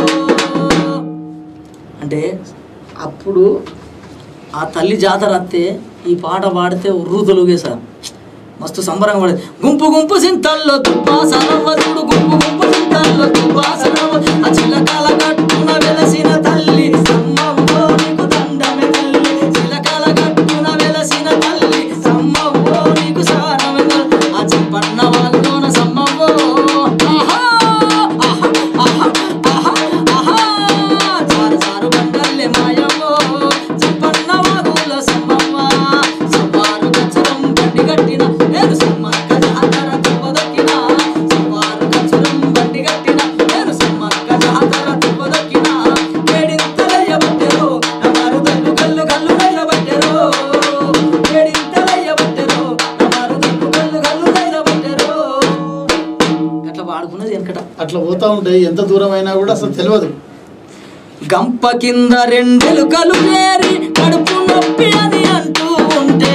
అంటే అప్పుడు ఆ తల్లి జాతర వస్తే ఈ పాట పాడితే ఉర్రు తొలుగే సార్ మస్తు సంబరంగా పడేది గుంపు గుంపు సింతల్లో తుప్పాసనవ్వ చూడు గుంపు గుంపు సింతల్లో తుప్పాసనవ్వ ఆ చిలకాల కట్టున వెలసిన తల్లి సమ్మవ్వో నీకు దండమే తల్లి చిలకాల కట్టున వెలసిన తల్లి సమ్మవ్వో నీకు సారమే తల్లి ఆ చెప్పన్న వాళ్ళలోన సమ్మవ్వో ఆహా ఆహా ఆహా ఆహా ఆహా చారు చారు బండల్లే మాయవ్వో చెప్పన్న వాగుల సమ్మవ్వ సవ్వారు కచ్చరం బండి కట్టిన నేను సమ్మక్క జాతర తువ్వదక్కిన సవ్వారు కచ్చరం బండి కట్టిన నేను సమ్మక్క జాతర తువ్వదక్కిన ఏడింతలయ్య బట్టెరో నా మరుదల్లు కల్లు కల్లు బట్టెరో ఏడింతలయ్య బట్టెరో నా మరుదల్లు కల్లు కల్లు బట్టెరో అట్లా వాడుకున్నది వెనకట అట్లా పోతా ఉంటాయి ఎంత దూరం అయినా కూడా అసలు తెలియదు గంప కింద రెండెలుకలు చేరి కడుపు నొప్పి అని అంటూ ఉంటే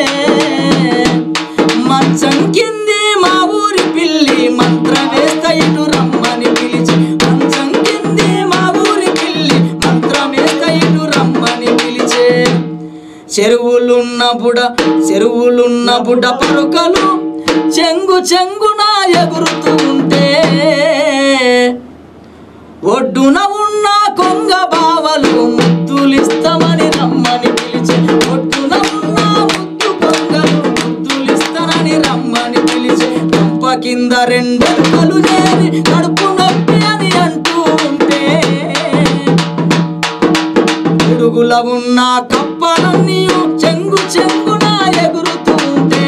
మంచం కింది మా ఊరి పిల్లి మంత్రం వేస్తా ఇటు రమ్మని పిలిచి మంచం కింది మా ఊరి పిల్లి మంత్రం వేస్తా ఇటు రమ్మని పిలిచే చెరువులున్న బుడ చెరువులున్న బుడ్డ పరుకలు చెంగు చెంగున ఎగురుతూ ఉంటే ఒడ్డున ఉన్న కొంగ బావలు ముద్దులిస్తామని రమ్మని పిలిచి ఒడ్డున ఉన్న ముద్దు కొంగలు ముద్దులిస్తానని రమ్మని పిలిచి పంప కింద రెండెక్కలు చేరి కడుపు నొప్పి అని అంటూ ఉంటే పిడుగుల ఉన్న కప్పలన్నీ చెంగు చెంగున ఎగురుతూ ఉంటే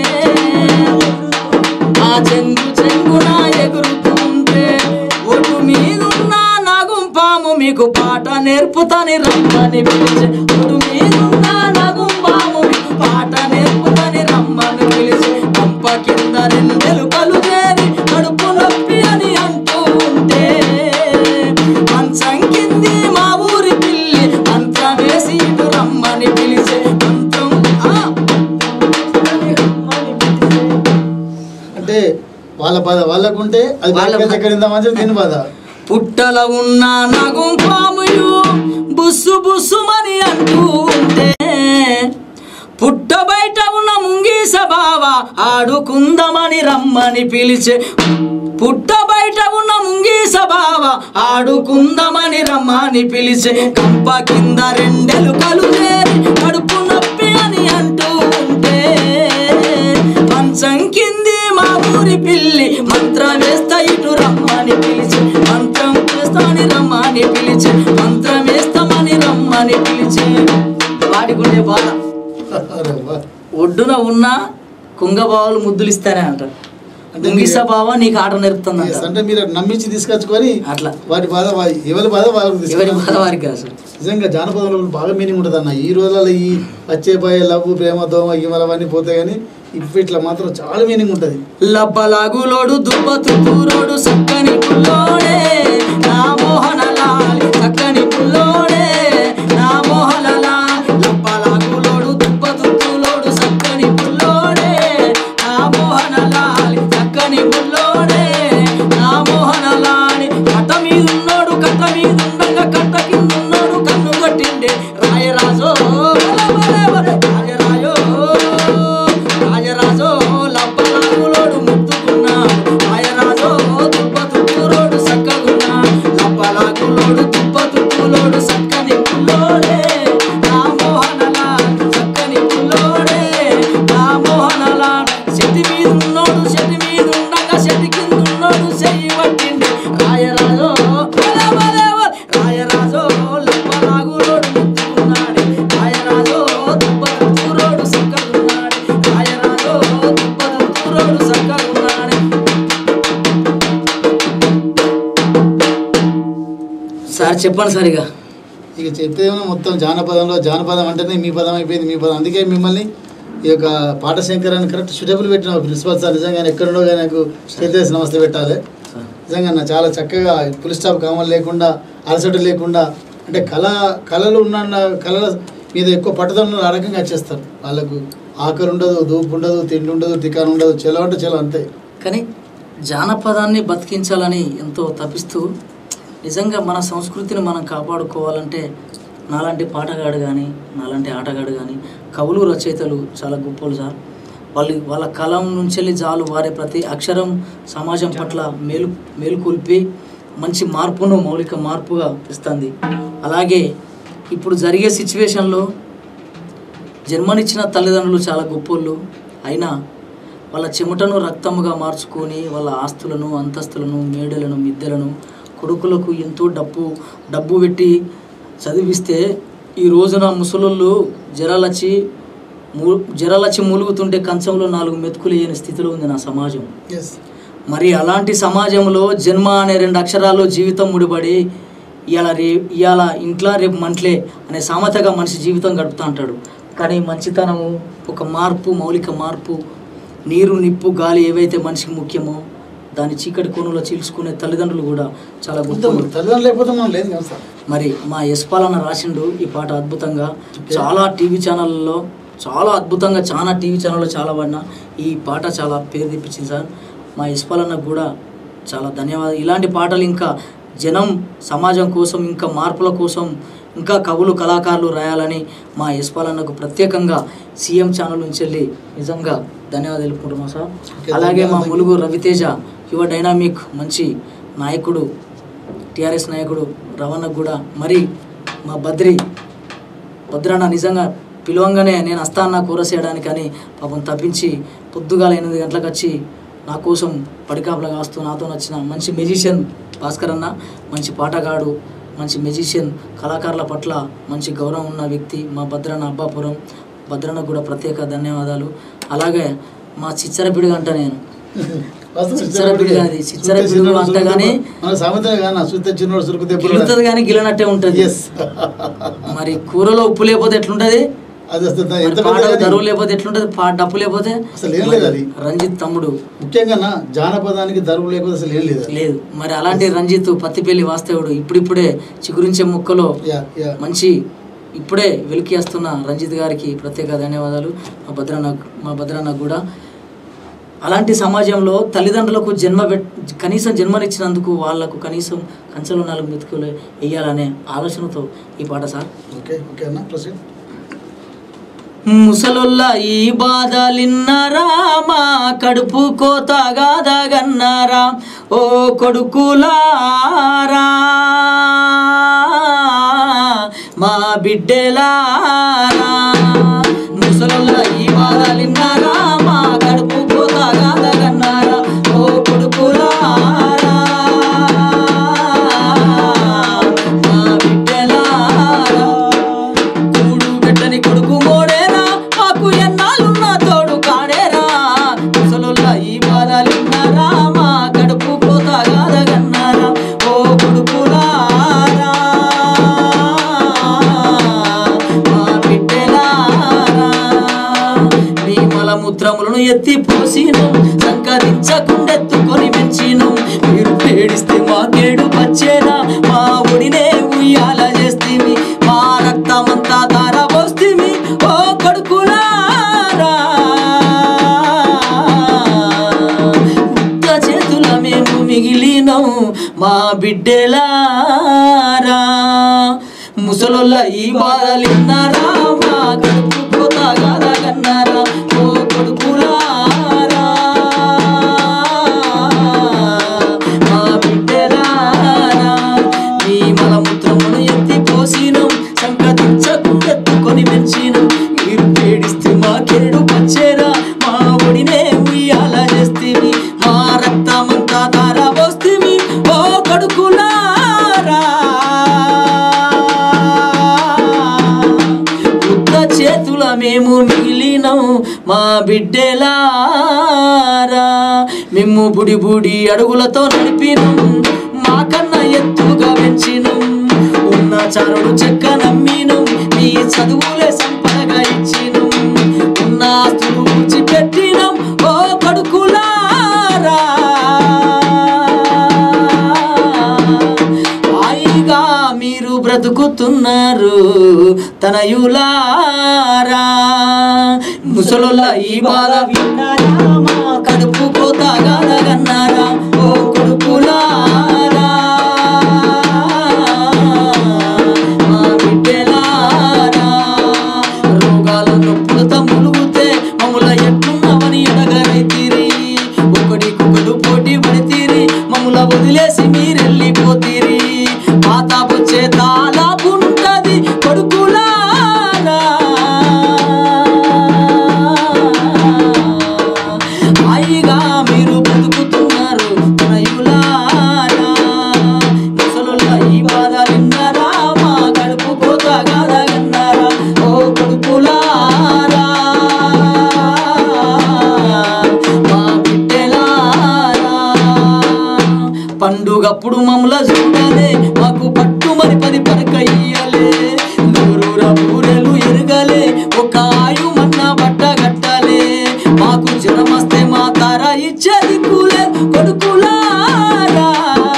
ఆ చెంగు చెంగున ఎగురుతుంటే ఒడ్డు మీదున్న నగుం పాము మీకు పాట నేర్పుతాని రమ్మని పిలిచే ఒడ్డు మీదున్న నగుం పాము మీకు పాట నేర్పుతాని రమ్మని పిలిచే పంప కింద రెండెలు కలు చేరి కడుపు నొప్పి అని అంటూ ఉంటే మంచం కింది మా ఊరి పిల్లి మంత్రం వేసి ఇటు రమ్మని పిలిచే మంత్రం ఆ రమ్మని పిలిచే అంటే వాళ్ళ బాధ వాళ్ళకుంటే అది వాళ్ళ వాళ్ళ బాధ. దగ్గర మంచిది దీని బాధ పుట్టల ఉన్న నగం పాములు బుస్సు బుస్సుమని అంటూ ఉంటే పుట్ట బయట ఉన్న ముంగీస బావ ఆడుకుందామని రమ్మని పిలిచే పుట్ట బయట ఉన్న ముంగీస బావ ఆడుకుందామని రమ్మని పిలిచే కంప కింద రెండెలు కలు చేరి కడుపు నొప్పి అని అంటూ ఉంటే మంచం కింది మా ఊరి పిల్లి మంత్రం వేస్తా ఇటు రమ్మని పిలిచి మంత్రం వేస్తామని రమ్మని పిలిచి మంత్రం వేస్తామని రమ్మని పిలిచి వాడికుండే బాధ అరే వా. ఒడ్డున ఉన్న కుంగబావులు ముద్దులు ఇస్తానే అంటారు అంటే ముంగిస బావ నీకు ఆట నేర్పుతుంది Yes, అంటారు అంటే మీరు నమ్మించి తీసుకొచ్చుకొని అట్లా వాటి బాధ వా- ఎవరి బాధ వాళ్ళకి ఎవరి తీసుకొని బాధ వారికి కాదు అసలు నిజంగా జానపదంలో బాగా మీనింగ్ ఉంటుంది అన్న ఈ రోజులలో ఈ వచ్చే భయ లవ్ ప్రేమ దోమ గిమల అవన్నీ పోతాయి కానీ ఇప్పుడు ఇట్లా మాత్రం చాలా మీనింగ్ ఉంటుంది లబ్బలాగులోడు దుబ్బతు తూరోడు సక్కని పుల్లోడే నా మోహన లాలి సక్కని పుల్లోడే నా మోహన లాలి లబ్బలాగులోడు దుబ్బతు తూలోడు సక్కని పుల్లోడే నా మోహన లాలి సక్కని పుల్లోడే నా మోహన లాలి కట్ట మీదున్నోడు కట్ట మీదుండగా కట్ట చెప్పండి సార్ ఇక ఇక చెప్పేదేమో మొత్తం జానపదంలో జానపదం అంటేనే మీ పదం అయిపోయింది మీ పదం అందుకే మిమ్మల్ని ఈ యొక్క పాఠశంకర్ అని కరెక్ట్ షూటబుల్ పెట్టిన ప్రిన్సిపల్ సార్ నిజంగా ఎక్కడుండో కానీ నాకు చేతి నమస్తే పెట్టాలి సార్ నిజంగా నా చాలా చక్కగా పులి స్టాప్ కామలు లేకుండా అలసట లేకుండా అంటే కళ కళలు ఉన్న కళల మీద ఎక్కువ పట్టుదల ఆ రకంగా వచ్చేస్తారు వాళ్ళకు ఆకలి ఉండదు దూపు ఉండదు తిండి ఉండదు టికాన్ ఉండదు చెలో అంటే చెలో అంతే కానీ జానపదాన్ని బతికించాలని ఎంతో తపిస్తూ నిజంగా మన సంస్కృతిని మనం కాపాడుకోవాలంటే నాలాంటి పాటగాడు కానీ నాలాంటి ఆటగాడు కానీ కవులు రచయితలు చాలా గొప్పలు సార్ వాళ్ళు వాళ్ళ కలం నుంచి వెళ్ళి జాలు వారే ప్రతి అక్షరం సమాజం పట్ల మేలు మేలుకొల్పి మంచి మార్పును మౌలిక మార్పుగా ఇస్తుంది అలాగే ఇప్పుడు జరిగే సిచ్యువేషన్లో జన్మనిచ్చిన తల్లిదండ్రులు చాలా గొప్పోళ్ళు అయినా వాళ్ళ చెమటను రక్తముగా మార్చుకొని వాళ్ళ ఆస్తులను అంతస్తులను మేడలను మిద్దెలను కొడుకులకు ఎంతో డబ్బు డబ్బు పెట్టి చదివిస్తే ఈ రోజున ముసలోళ్ళు జరాలచ్చి మూ జరాలచ్చి మూలుగుతుంటే కంచంలో నాలుగు మెతుకులు వేయని స్థితిలో ఉంది నా సమాజం ఎస్ మరి అలాంటి సమాజంలో జన్మ అనే రెండు అక్షరాలు జీవితం ముడిపడి ఇవాళ రే ఇవాళ ఇంట్లో రేపు మంట్లే అనే సామెతగా మనిషి జీవితం గడుపుతా అంటాడు కానీ మంచితనము ఒక మార్పు మౌలిక మార్పు నీరు నిప్పు గాలి ఏవైతే మనిషికి ముఖ్యమో దాని చీకటి కోణంలో చీల్చుకునే తల్లిదండ్రులు కూడా చాలా గొప్పలు తల్లిదండ్రులు లేకపోతే మనం లేదు కదా సార్ మరి మా యశ్పాలన్న రాసిండు ఈ పాట అద్భుతంగా చాలా టీవీ ఛానళ్ళలో చాలా అద్భుతంగా చాలా టీవీ ఛానల్లో చాలా పడినా ఈ పాట చాలా పేరు తెప్పించింది సార్ మా యశ్పాలన్నకు కూడా చాలా ధన్యవాదాలు ఇలాంటి పాటలు ఇంకా జనం సమాజం కోసం ఇంకా మార్పుల కోసం ఇంకా కవులు కళాకారులు రాయాలని మా యశ్పాలన్నకు ప్రత్యేకంగా సీఎం ఛానల్ నుంచి వెళ్ళి నిజంగా ధన్యవాదాలు తెలుపుకుంటున్నాం సార్ Okay, అలాగే మా ధన్యవాదాలు. ములుగు రవితేజ యువ డైనామిక్ మంచి నాయకుడు టిఆర్ఎస్ నాయకుడు రవణకు కూడా మరి మా బద్రి భద్రన్న నిజంగా పిలవంగానే నేను వస్తాను కూర చేయడానికి అని పాపం తప్పించి పొద్దుగాల ఎనిమిది గంటలకు వచ్చి నా కోసం పడికాపులా కాస్తూ నాతో నచ్చిన మంచి మెజిషియన్ భాస్కర్ అన్న మంచి పాటగాడు మంచి మెజిషియన్ కళాకారుల పట్ల మంచి గౌరవం ఉన్న వ్యక్తి మా భద్రన్న అబ్బాపురం భద్రన్నకు కూడా ప్రత్యేక ధన్యవాదాలు అలాగే మా చిచ్చరపిడిగా అంట నేను చిచ్చరపిడి కాదు, చిచ్చరపిడి కూడా అంతే గానీ మన సామెత కానీ సుత్త చిన్నోడు సురుకు గిలుతుంది కానీ గిలనట్టే ఉంటుంది ఎస్ మరి కూరలో ఉప్పు లేకపోతే ఎట్లుంటది అది అసలు మరి ఎంత పాటకు పెద్దది? దరువు లేకపోతే ఎట్లుంటది పా డప్పు లేకపోతే అసలు ఏం లేదు అది. రంజిత్ తమ్ముడు ముఖ్యంగా నా జానపదానికి దరువు లేకపోతే అసలు ఏం లేదు అది. లేదు మరి అలాంటి రంజిత్ పత్తిపల్లి వాస్తవుడు ఇప్పుడిప్పుడే చిగురించే ముక్కలో యా యా మంచి ఇప్పుడే వెలికి వస్తున్న రంజిత్ గారికి ప్రత్యేక ధన్యవాదాలు మా భద్రన్న మా భద్రన్నకు కూడా అలాంటి సమాజంలో తల్లిదండ్రులకు జన్మ పెట్ కనీసం జన్మనిచ్చినందుకు వాళ్లకు కనీసం కంచెలో నాలుగు మెతుకులు వేయాలనే ఆలోచనతో ఈ పాట సార్ ఓకే ఓకే అన్న ప్రొసీడ్ ముసలొల్ల ఈ బాధలిన్నరా మా కడుపు కోతగాదగన్నారా ఓ కొడుకులారా మా బిడ్డలారా ముసలొల్ల ఈ బాధలిన్నరా మా కడుపు కోతగాదగన్నారా ఓ కొడుకులారా మా బిడ్డలారా కూడు పెట్టని కొడుకు మోడేరా మాకు ఎన్నాళ్ళున్న తోడు కాడేరా ముసలుల్ల ఈ బాధలున్నారా మా కడుపు పోతాగాదగన్నారా ఓ కొడుకులారా మా బిడ్డలారా మీ మలమూత్రములను ఎత్తి పోసిను సంకరించకుండెత్తుకొని మెచ్చిను మీరు పేడిస్తే మాకేడు వచ్చేనా మా ఒడినే ఉయ్యాల చేస్తేమి మా రక్తమంతా ధార పోస్తేమి ఓ కొడుకులారా ఉత్త చేతుల మేము మిగిలినం మా బిడ్డలారా ముసలోళ్ళ ఈ బాధలిన్నారా మా కడుపు కోతగాదగన్నారా ఓ కొడుకులారా మా బిడ్డలారా మీ మలమూత్రమును ఎత్తి పోసినం సంకటించకుండెత్తుకొని పెంచినం మీరు పేడిస్తే మా కేడు పచ్చేరా మా ఒడినే ఉయ్యాల చేస్తేమి మా రక్తమంతా ధార పోస్తేమి ఓ కొడుకులారా ఉత్త చేతుల మేము మిగిలినం మా బిడ్డలారా మేము బుడి బుడి అడుగులతో నడిపినం మా కన్నా ఎత్తుగా పెంచినం దురాచారుడు చెక్క నమ్మిను మీ చదువులే సంపదగా ఇచ్చిను ఉన్న ఆస్తులు పెట్టినం ఓ కొడుకులారా హాయిగా మీరు బ్రతుకుతున్నారు తనయులారా ముసలుల ఈ బాధ విన్నారా మా కడుపు కోతగాదగన్నారా ఓ కొడుకులారా మా బిడ్డలారా రోగాల నొప్పులతో ములుగుతే మమ్ముల ఎట్టున్నామని ఎడగరైతిరి ఒకడికొకడు పోటీ పడితిరి మమ్ముల వదిలేసి మీరెళ్ళిపోతిరి పాత వచ్చే తాలాపుంటది కొడుకులారా హాయిగా మీరు బతుకుతున్నారు తనయులారా ముసలుల ఈ బాధ విన్నారా మా కడుపు కోత కాదగన్నారా ఓ కొడుకులారా మా బిడ్డలారా పండుగప్పుడు మమ్మల చూడాలే మాకు పట్టుమని పది పరక ఇయ్యలే నూరూర బూరెలు ఎరగలే ఒక ఆయుమన్న బట్ట కట్టాలే మాకు జ్వరం వస్తే మా తార ఇచ్చేది కూలే కొడుకులారా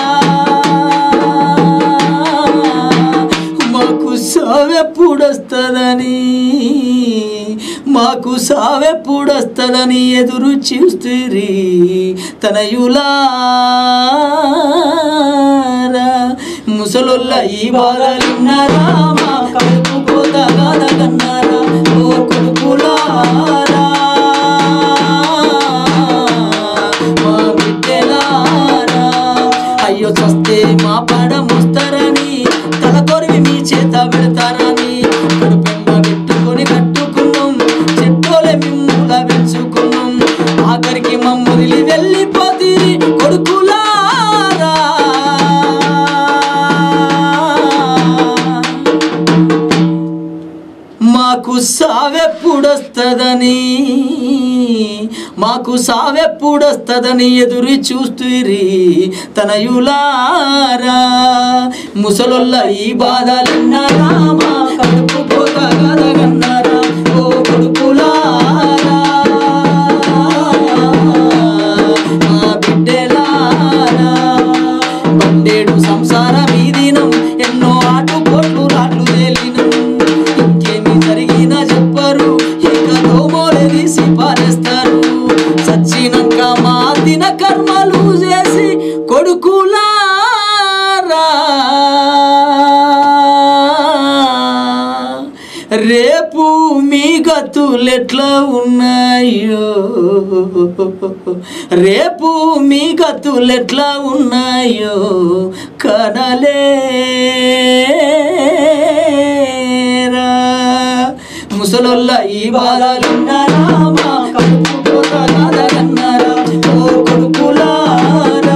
మాకు సావెప్పుడొస్తుందని మాకు సావెప్పుడొస్తుందని ఎదురు చూస్తురి తనయులారా ముసలొల్ల ఈ బాధలున్నారా మా కడుపు కోతగాదగన్నారా ఓ కొడుకులారా మా బిడ్డలారా అయ్యో చస్తే మా పాడ మోస్తారని తల కొరివి మీ చేత పెడతారని కడుపెండ పెట్టుకొని కట్టుకున్నాం చెట్టోలే మిమ్ముల పెంచుకున్నాం ఆఖరికి మమ్మల్ని వెళ్ళిపోతీరి కొడుకులారా మాకు సావెప్పుడొస్తుందని మాకు సావెప్పుడొస్తుందని ఎదురు చూస్తురి తనయులారా ముసలొల్ల ఈ బాధలున్నారా మా కడుపు పోత గదగన్నారా ఓ కొడుకులారా మా బిడ్డలారా బండేడు సంసార మీదినం ఎన్నో ఆటుపోట్లు రాట్లు తేలినం ఇంకేమి జరిగినా చెప్పరు ఇక దోమోలే తీసి పారేస్తారు సచ్చినాక మా దిన కర్మలు చేసి కొడుకులారా రేపు మీ గతులెట్లా ఉన్నాయో రేపు మీ గతులెట్లా ఉన్నాయో కనలేరా ముసలొల్ల ఈ బాధలున్నారా మా కడుపు కోత కాదగన్నారా ఓ కొడుకులారా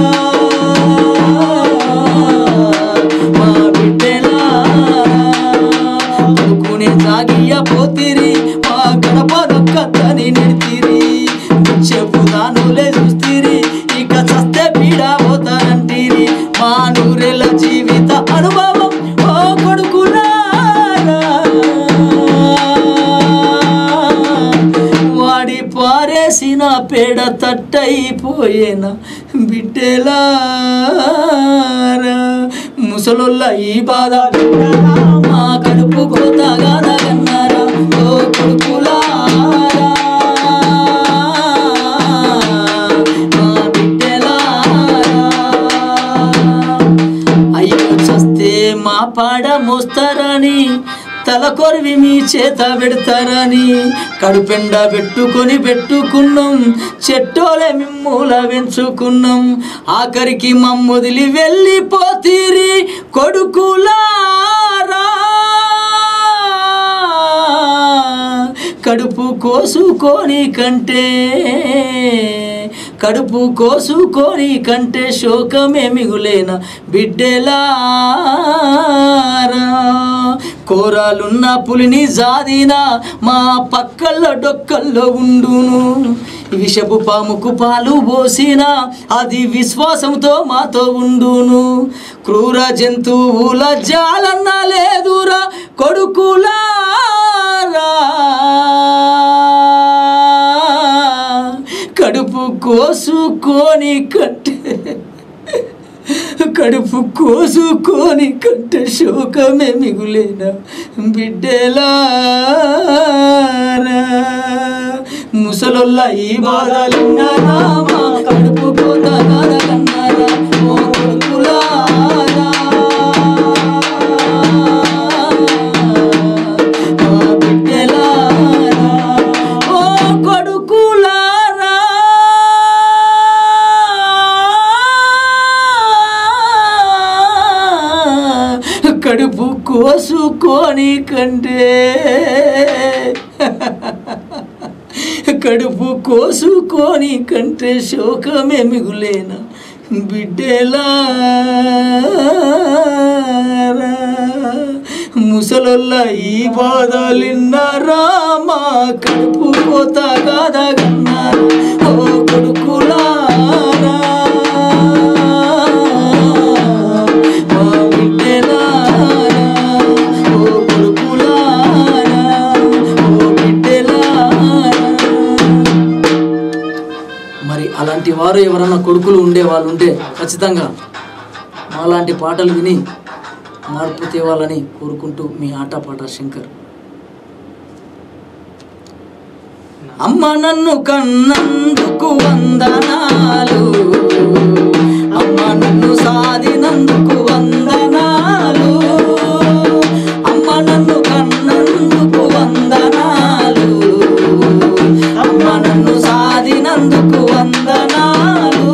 మా బిడ్డలారా కొడుకునే సాగియ పోతిరి మా గడప దొక్కద్దని నెడితిరి చెప్పు దానులే చూస్తిరి ఇక చస్తే పీడ పోతానంటిరి మా నూరెల జీవిత అనుభవం ఓ కొడుకులారా వాడి పారేసిన పేడ తట్టయిపోయేన బిడ్డలారా ముసలొల్ల ఈ బాధ విన్నారా? మా కడుపు కోతగాదగన్నారా ఓ కొడుకులారా మా బిడ్డలారా అయ్యో చస్తే మా పాడ మోస్తారని తల కొరివి మీ చేత పెడతారని కడుపెండ పెట్టుకొని పెట్టుకున్నాం చెట్టోలే మిమ్ముల పెంచుకున్నాం ఆఖరికి మమ్మొదిలి వెళ్ళిపోతీరి కొడుకులారా కడుపు కోసుకొని కంటే కడుపు కోసుకొని కంటే శోకమే మిగులేన బిడ్డెలారా కోరాలున్న పులిని జాదిన మా పక్కల్లో డొక్కల్లో ఉండును విషపు పాముకు పాలు పోసిన అది విశ్వాసంతో మాతో ఉండును క్రూర జంతువుల జాలన్న లేదురా కొడుకులారా కడుపు కోసుకొని కట్టే కడుపు కోసుకొని కంటే శోకమే మిగులేన బిడ్డలారా ముసలొల్ల ఈ బాధలున్నారా మా కడుపు కోత కన్నారా ఓ కొడుకులారా మా బిడ్డలారా ఓ కొడుకులారా కడుపు కోసుకొని కంటే కడుపు కోసుకొని కంటే శోకమే మిగులేన బిడ్డెలారా ముసలొల్ల ఈ బాధలిన్నారా మా కడుపు కోత కాదగన్నారా ఓ కొడుకులారా మా బిడ్డెలారా ఓ కొడుకులారా ఓ బిడ్డెలారా మరి అలాంటి వారు ఎవరైనా కొడుకులు ఉండే వాళ్ళు ఉంటే ఖచ్చితంగా మాలాంటి పాటలు విని మార్పు తేవాలని కోరుకుంటూ మీ ఆటపాట శంకర్ అమ్మ నన్ను కన్నందుకు వందనాలు అమ్మ నన్ను సాధినందుకు వందనాలు అమ్మ నన్ను కన్నందుకు వందనాలు అమ్మ నన్ను సాధినందుకు వందనాలు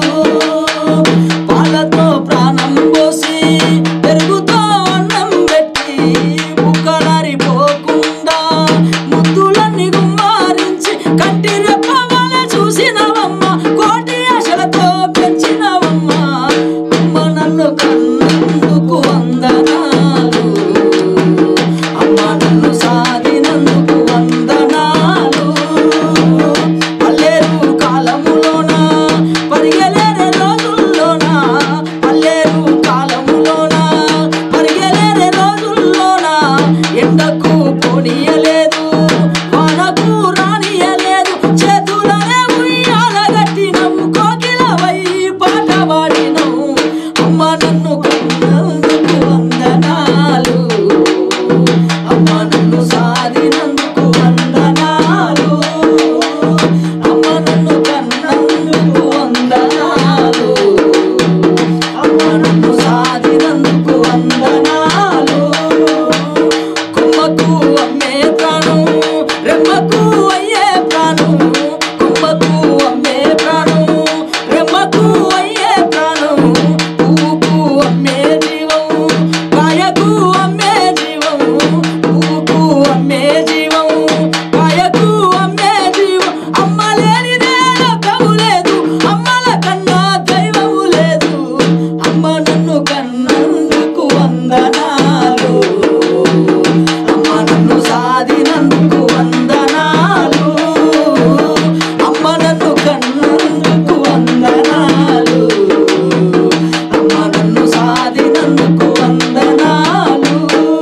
పాలతో ప్రాణం పోసి పెరుగుతో అన్నం పెట్టి బుక్కలారిపోకుండా ముద్దులన్నీ గుమ్మారించి కంటి రెప్పవల చూసినవమ్మ కోటి ఆశలతో పెంచినవమ్మ అమ్మ నన్ను కన్నందుకు వందనాలు అమ్మ నన్ను సాధినందుకు వందనాలు పల్లేరు కాలములోన పరిగెలేరే రోజుల్లోన పల్లేరు కాలములోన పరిగెలేరే రోజుల్లోన ఎండకు పోనీయలేదు వానకు రానియలేదు చేతులనే ఉయ్యాల గట్టినవు కోకిలవై పాట పాడినవు అమ్మ నన్ను కన్నందుకు వందనాలు అమ్మ నన్ను సాధినందుకు వందనాలు అమ్మ నన్ను కన్నందుకు వందనాలు అమ్మ నన్ను సాధినందుకు వందనాలు కుమ్మకు అమ్మే ప్రాణం రెమ్మకు అయ్యే ప్రాణం కుమ్మకు అమ్మే ప్రాణం రెమ్మకు అయ్యే ప్రాణం పువ్వుకు అమ్మే జీవం కాయకు అమ్మే జీవం పువ్వుకు అమ్మే జీవం కాయకు అమ్మే జీవం అమ్మ లేనిదే లోకము లేదు అమ్మల కన్నా దైవము లేదు అమ్మ నన్ను కన్నందుకు వందనాలు అమ్మ నన్ను సాధినందుకు వందనాలు అమ్మ నన్ను కన్నందుకు వందనాలు అమ్మ నన్ను సాధినందుకు వందనాలు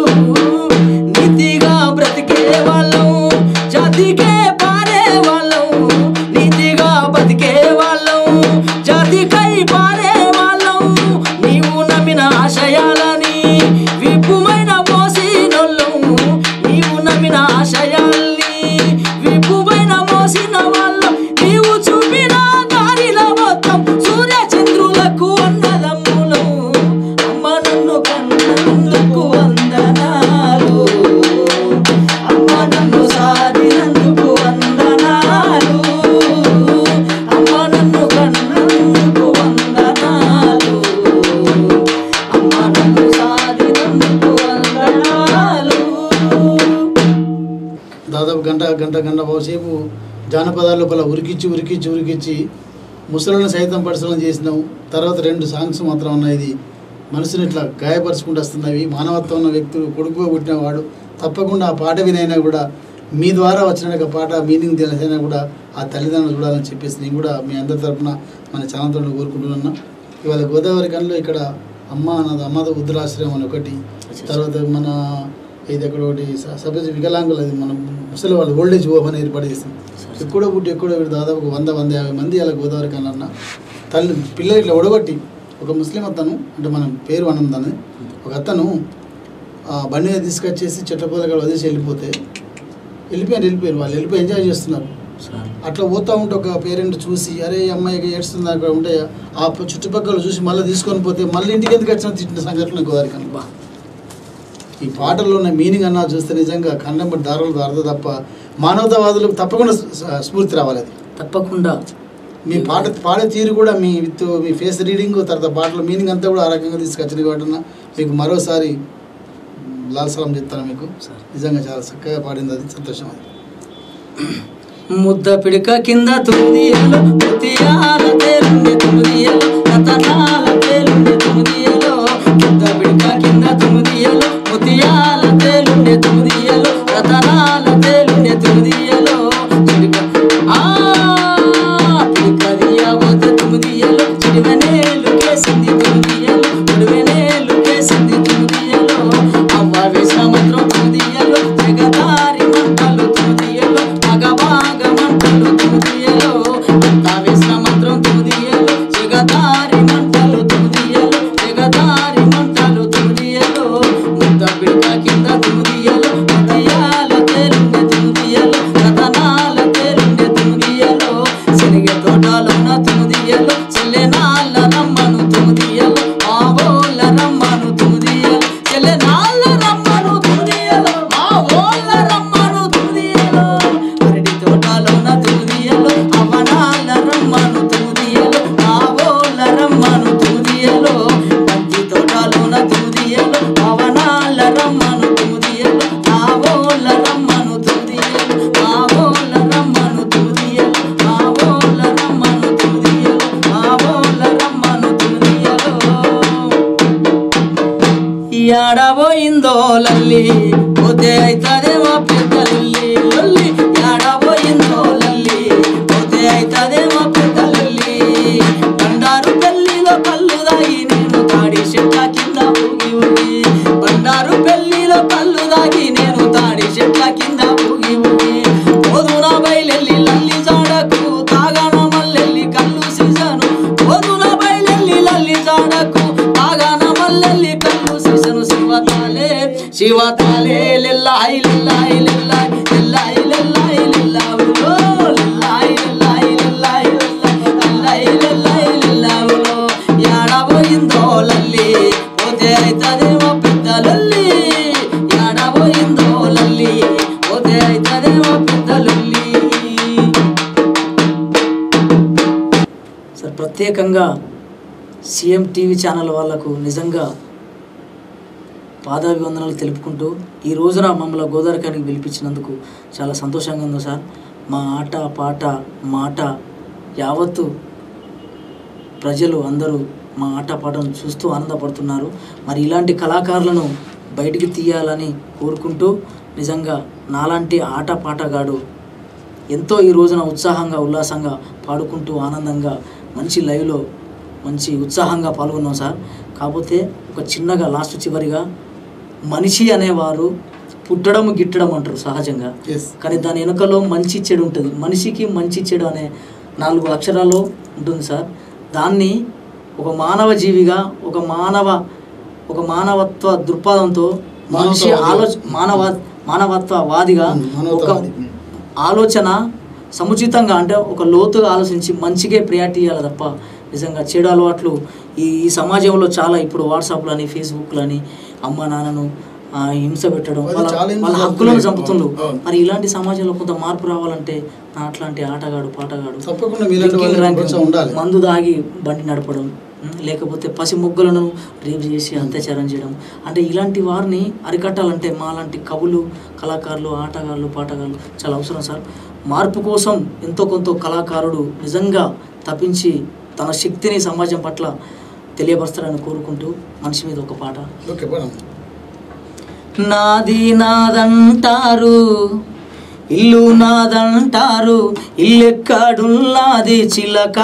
నీతిగా బ్రతికే వాళ్ళం జాతికే పారే వాళ్ళం నీతిగా బతికే వాళ్ళం జాతికై పారే వాళ్ళం నీవు నమ్మిన ఆశయాలని విపుమైన మోసినోళ్ళం నీవు నమ్మిన ఆశయాల్ని విపుమైన మోసిన వాళ్ళం నీవు చూపిన దారిలో మొత్తం సూర్య చంద్రులకు అన్నదమ్ములం అమ్మ నన్ను కన్నందుకు వందనాలు అమ్మ నన్ను సాధినందుకు వందనాలు అమ్మ నన్ను కన్నందుకు వందనాలు అమ్మ నన్ను సాధినందుకు వందనాలు దాదాపు గంట గంట గంట సేపు జానపదాల లోపల ఉరికిచ్చి ఉరికిచ్చి ఉరికిచ్చి ముసలను సైతం పరిశీలన చేసినావు తర్వాత రెండు సాంగ్స్ మాత్రం ఉన్నాయి ఇది మనసుని ఇట్లా గాయపరుచుకుంటూ వస్తున్నవి మానవత్వం ఉన్న వ్యక్తులు కొడుకుగా పుట్టిన వాడు తప్పకుండా ఆ పాట వినైనా కూడా మీ ద్వారా వచ్చిన ఒక పాట మీనింగ్ తెలిసైనా కూడా ఆ తల్లిదండ్రులు చూడాలని చెప్పేసి నేను కూడా మీ అందరి తరపున మన ఛానల్తో కోరుకుంటున్నా ఇవాళ గోదావరి కన్లో ఇక్కడ అమ్మ అన్నది అమ్మద ఉద్రాశ్రయం అని ఒకటి తర్వాత మన ఇది అక్కడ ఒకటి సపోజ్ వికలాంగులు అది మన ముసలి వాళ్ళు ఓల్డేజ్ హోమ్ అని ఏర్పాటు చేస్తాం ఎక్కడో పుట్టి ఎక్కడో వీడు దాదాపు ఒక వంద వంద యాభై మంది అలా గోదావరి కన్నా తల్లి పిల్లలు ఇట్లా ఒడగొట్టి ఒక ముస్లిం అతను అంటే మనం పేరు అన్నం దాన్ని ఒక అతను ఆ బండి మీద తీసుకొచ్చేసి చెట్ల పొదలు వదిలేసి వెళ్ళిపోతే వెళ్ళిపోయారు వెళ్ళిపోయారు వాళ్ళు వెళ్ళిపోయి ఎంజాయ్ చేస్తున్నారు సార్ అట్లా పోతా ఉంటే ఒక పేరెంట్ చూసి అరే ఈ అమ్మాయికి ఏడుస్తుంది అక్కడ ఉంటే ఆ చుట్టుపక్కల చూసి మళ్ళీ తీసుకొని పోతే మళ్ళీ ఇంటికి ఎందుకు వచ్చిన తిట్టిన సంఘటన గోదావరి కన్నా బా ఈ పాటల్లో ఉన్న మీనింగ్ అన్నా చూస్తే నిజంగా కన్నం బట్టి దారులు అర్థం తప్ప మానవతావాదులకు తప్పకుండా స్ఫ- స్ఫూర్తి రావాలి అది తప్పకుండా మీ పాట పాడే తీరు కూడా మీ విత్ మీ ఫేస్ రీడింగ్ తర్వాత పాటల మీనింగ్ అంతా కూడా ఆ రకంగా తీసుకొచ్చింది కాబట్టి మీకు మరోసారి లాల్ సలాం చెప్తాను మీకు సార్ నిజంగా చాలా చక్కగా పాడింది అది సంతోషం అది ముద్ద పిడక కింద తుమ్మిదియలో ముతియాల తేలుండే తుమ్మిదియలో రతనాల తేలుండే తుమ్మిదియలో ముద్ద పిడక కింద తుమ్మిదియలో ముతియాల తేలుండే తుమ్మిదియలో రతనాల తేలుండే తుమ్మిదియలో చిడిక ఆ పిడకదియా పోత తుమ్మిదియలో చిడివెనేలు కేసింది తుమ్మిదియలో చిడివెనేలు కేసింది తుమ్మిదియలో అవ్వ వేసిన మంత్రం తుమ్మిదియలో జగదారి మంటలు తుమ్మిదియలో మగవాగ మంటలు తుమ్మిదియలో అంత వేసిన మంత్రం తుమ్మిదియలో జగదారి మంటలు తుమ్మిదియలో జగదారి మంటలు తుమ్మిదియలో ముద్ద పిడక కింద తుమ్మిదియలో ఉదయాల తేలుండే తుమ్మిదియలో రతనాల తేలుండే తుమ్మిదియలో శనగ తోటలోన తుమ్మిదియలో చెల్లెనాళ్ళ రమ్మను తుమ్మిదియలో ఆవోళ్ళ రమ్మను తుమ్మిదియలో చెల్లెనాళ్ళ రమ్మను తుమ్మిదియలో ఆవోళ్ళ రమ్మను తుమ్మిదియలో అరటి తోటలోన తుమ్మిదియలో అవనాళ్ళ రమ్మను తుమ్మిదియలో ఆవోళ్ళ రమ్మను తుమ్మిదియలో బంతి తోటలోన తుమ్మిదియలో అవనాళ్ళ రమ్మను తుమ్మిదియలో ఆవోళ్ళ రమ్మను తుమ్మిదియలో ఆవోళ్ళ రమ్మను తుమ్మిదియలో ఆవోళ్ళ రమ్మను తుమ్మిదియలో ఆవోళ్ళ రమ్మను తుమ్మిదియలో యాడబోయిందో లల్లి పోతే అయితదేమో పెద్ద లల్లి లల్లి యాడబోయిందో లల్లి పోతే అయితదేమో పెద్ద లల్లి బండారు పెళ్లిలో కళ్ళు దాగి నేను తాడి చెట్ల కింద ఊగి ఊగి బండారు పెళ్లిలో కళ్ళు దాగి నేను తాడి చెట్ల కింద ఊగి ఊగి పోదున బయలెల్లి లల్లి జాడకు తాగాన మల్లెల్లి కళ్ళు సీజను పోదున బయలెల్లి లల్లి జాడకు తాగాన మల్లెల్లి కళ్ళు సీజను శివతాలే శివతాలే లిల్లాయి లిల్లాయి లిల్లాయి లిల్లాయి లిల్లాయి లిల్లావులో లిల్లాయి లిల్లాయి లిల్లాయి లిల్లాయి లిల్లాయి లిల్లావులో యాడబోయిందో లల్లి పోతే అయితదేమో పెద్ద లల్లి యాడబోయిందో లల్లి పోతే అయితదేమో పెద్ద లల్లి సార్ ప్రత్యేకంగా సీఎం టీవీ ఛానల్ వాళ్ళకు నిజంగా పాదాభివందనాలు తెలుపుకుంటూ ఈ రోజున మమ్మల్ని గోదావరికానికి పిలిపించినందుకు చాలా సంతోషంగా ఉంది సార్ మా ఆట పాట మాట యావత్తు ప్రజలు అందరూ మా ఆట పాటను చూస్తూ ఆనందపడుతున్నారు మరి ఇలాంటి కళాకారులను బయటికి తీయాలని కోరుకుంటూ నిజంగా నాలాంటి ఆట పాటగాడు ఎంతో ఈ రోజున ఉత్సాహంగా ఉల్లాసంగా పాడుకుంటూ ఆనందంగా మంచి లైవ్లో మంచి ఉత్సాహంగా పాల్గొన్నాం సార్ కాకపోతే ఒక చిన్నగా లాస్ట్ చివరిగా మనిషి అనేవారు పుట్టడం గిట్టడం అంటారు సహజంగా ఎస్ కానీ దాని వెనుకలో మంచి చెడు ఉంటుంది మనిషికి మంచి చెడు అనే నాలుగు అక్షరాల్లో ఉంటుంది సార్ దాన్ని ఒక మానవ జీవిగా ఒక మానవ ఒక మానవత్వ దృక్పథంతో మనిషి మానవతావాది. ఆలోచ మానవ మానవత్వవాదిగా ఉమ్, ఒక మానవతావాది. ఆలోచన సముచితంగా అంటే ఒక లోతుగా ఆలోచించి మంచిగా ప్రియారిటీ ఇవ్వాలి తప్ప నిజంగా చెడు అలవాట్లు ఈ ఈ సమాజంలో చాలా ఇప్పుడు వాట్సాప్లు అని ఫేస్బుక్లు అని అమ్మ నాన్నను ఆ, హింస పెట్టడం అది వాళ్ళ చాలా హింస వాళ్ళ హక్కులను జరుగుతున్నాయి. చంపుతుండ్రు అవును. మరి ఇలాంటి సమాజంలో కొంత మార్పు రావాలంటే నా అట్లాంటి ఆటగాడు పాటగాడు తప్పకుండా మీలాంటి డ్రింకింగ్ వాళ్ళు డ్రంక్, కొంచెం ఉండాలి మందు దాగి బండి నడపడం ఉమ్, లేకపోతే పసి మొగ్గలను రేపు చేసి అత్యాచారం చేయడం అంటే ఇలాంటి వారిని అరికట్టాలంటే మాలాంటి కవులు కళాకారులు ఆటగాళ్ళు పాటగాళ్ళు చాలా అవసరం సార్ మార్పు కోసం ఎంతో కొంత కళాకారుడు నిజంగా తప్పించి తన శక్తిని సమాజం పట్ల తెలియపరుస్తాడని కోరుకుంటూ మనిషి మీద ఒక పాట ఓకే పోదాం నాది నాదంటారు ఇల్లు నాదంటారు ఇల్లెక్కడున్నది చిలక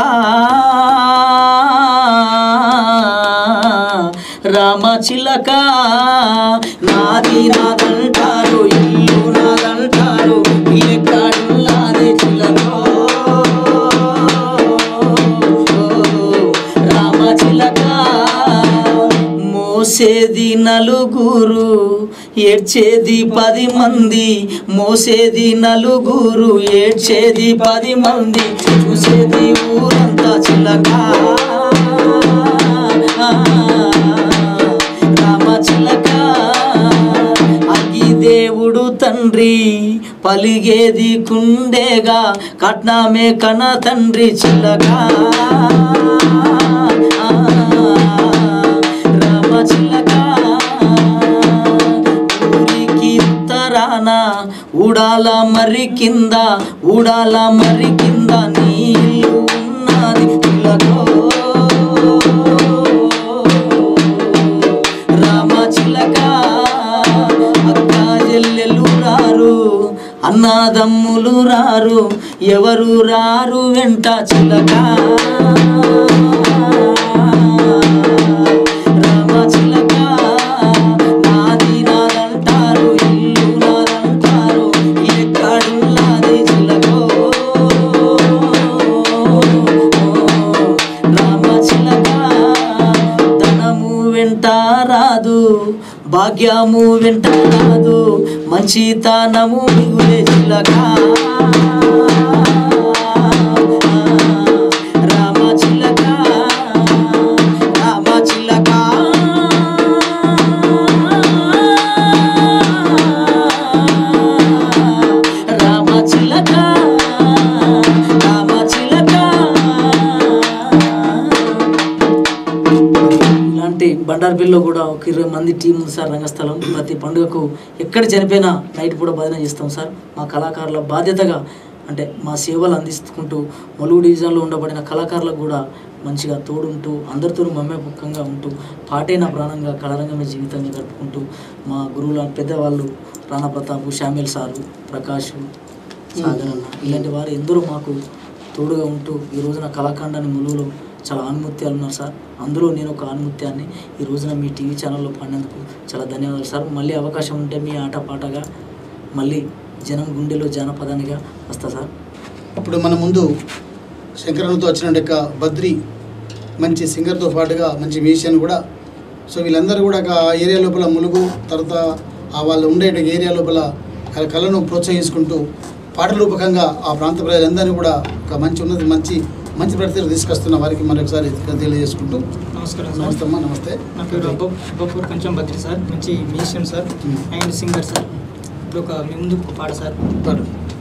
రామ చిలక నాది నాదంటారు ఇల్లు నాదంటారు ఇల్లెక్కడున్నది చిలక రామ చిలక మోసేది నలుగురు ఏడ్చేది పది మంది మోసేది నలుగురు ఏడ్చేది పది మంది చూసేది ఊరంతా చిలక రామ చిలక అగ్గి దేవుడు తండ్రి పలిగేది కుండేగా కట్నమే కన తండ్రి చిలక రామ చిలక ఊరికి ఉత్తరాన ఊడాల మరి కింద ఊడాల మరి కింద నీళ్ళు ఉన్నది చిలకో రామ చిలక అక్క చెల్లెలు రారు అన్నదమ్ములు రారు ఎవరు రారు వెంట చిలక రామ చిలక నాది నాదంటారు ఇల్లు నాదంటారు ఎక్కడున్నది చిలకో రామ చిలక ధనము వెంట రాదు భాగ్యము వెంట రాదు మంచితనము మిగులే చిలక రామ చిలక రామ చిలక రామ చిలక రామ చిలక ఇలాంటి బండార్పల్లిలో కూడా ఒక ఇరవై మంది టీం ఉంది సార్ రంగస్థలం ప్రతి పండుగకు ఎక్కడ చనిపోయినా నైట్ కూడా భజన చేస్తాం సార్ మా కళాకారుల బాధ్యతగా అంటే మా సేవలు అందిస్తుంటూ మలుగు డివిజన్లో ఉండబడిన కళాకారులకు కూడా మంచిగా తోడుంటూ అందరితో మమ్మేపకంగా ఉంటూ పాటే నా ప్రాణంగా కళారంగమే జీవితాన్ని గడుపుకుంటూ మా గురువుల పెద్దవాళ్ళు రాణా ప్రతాప్ శామ్యుల్ సారు ప్రకాష్ సాగర్ అన్న ఇలాంటి వారు ఎందరో మాకు తోడుగా ఉంటూ ఈ రోజున కళాఖండాన్ని ములుగులో చాలా ఆణిముత్యాలు ఉన్నారు సార్ అందులో నేను ఒక ఆణిముత్యాన్ని ఈ రోజున మీ టీవీ ఛానల్లో పాడినందుకు చాలా ధన్యవాదాలు సార్ మళ్ళీ అవకాశం ఉంటే మీ ఆట పాటగా మళ్ళీ జనం గుండెలో జానపదానిగా వస్తా సార్ ఇప్పుడు మన ముందు శంకరన్నతో వచ్చిన యొక్క బద్రి మంచి సింగర్తో పాటుగా మంచి మ్యూజిషియన్ కూడా సో వీళ్ళందరూ కూడా ఆ ఏరియా లోపల ములుగు తర్వాత ఆ వాళ్ళు ఉండే ఏరియా లోపల కళ- కళను ప్రోత్సహించుకుంటూ పాటల రూపకంగా ఆ ప్రాంత ప్రజలందరినీ కూడా ఒక మంచి ఉన్నది మంచి మంచి ప్రతిభ తీసుకొస్తున్న వారికి మరొకసారి తెలియజేసుకుంటూ నమస్కారం సార్ నమస్తే అమ్మా నమస్తే నా పేరు అబ్బ అబ్బపూర్ కొంచెం బద్రి సార్ మంచి మ్యూజిషియన్ సార్ మ్మ్. అండ్ సింగర్ సార్ ఇప్పుడు ఒక మీ ముందు ఒక పాట సార్ పాడు.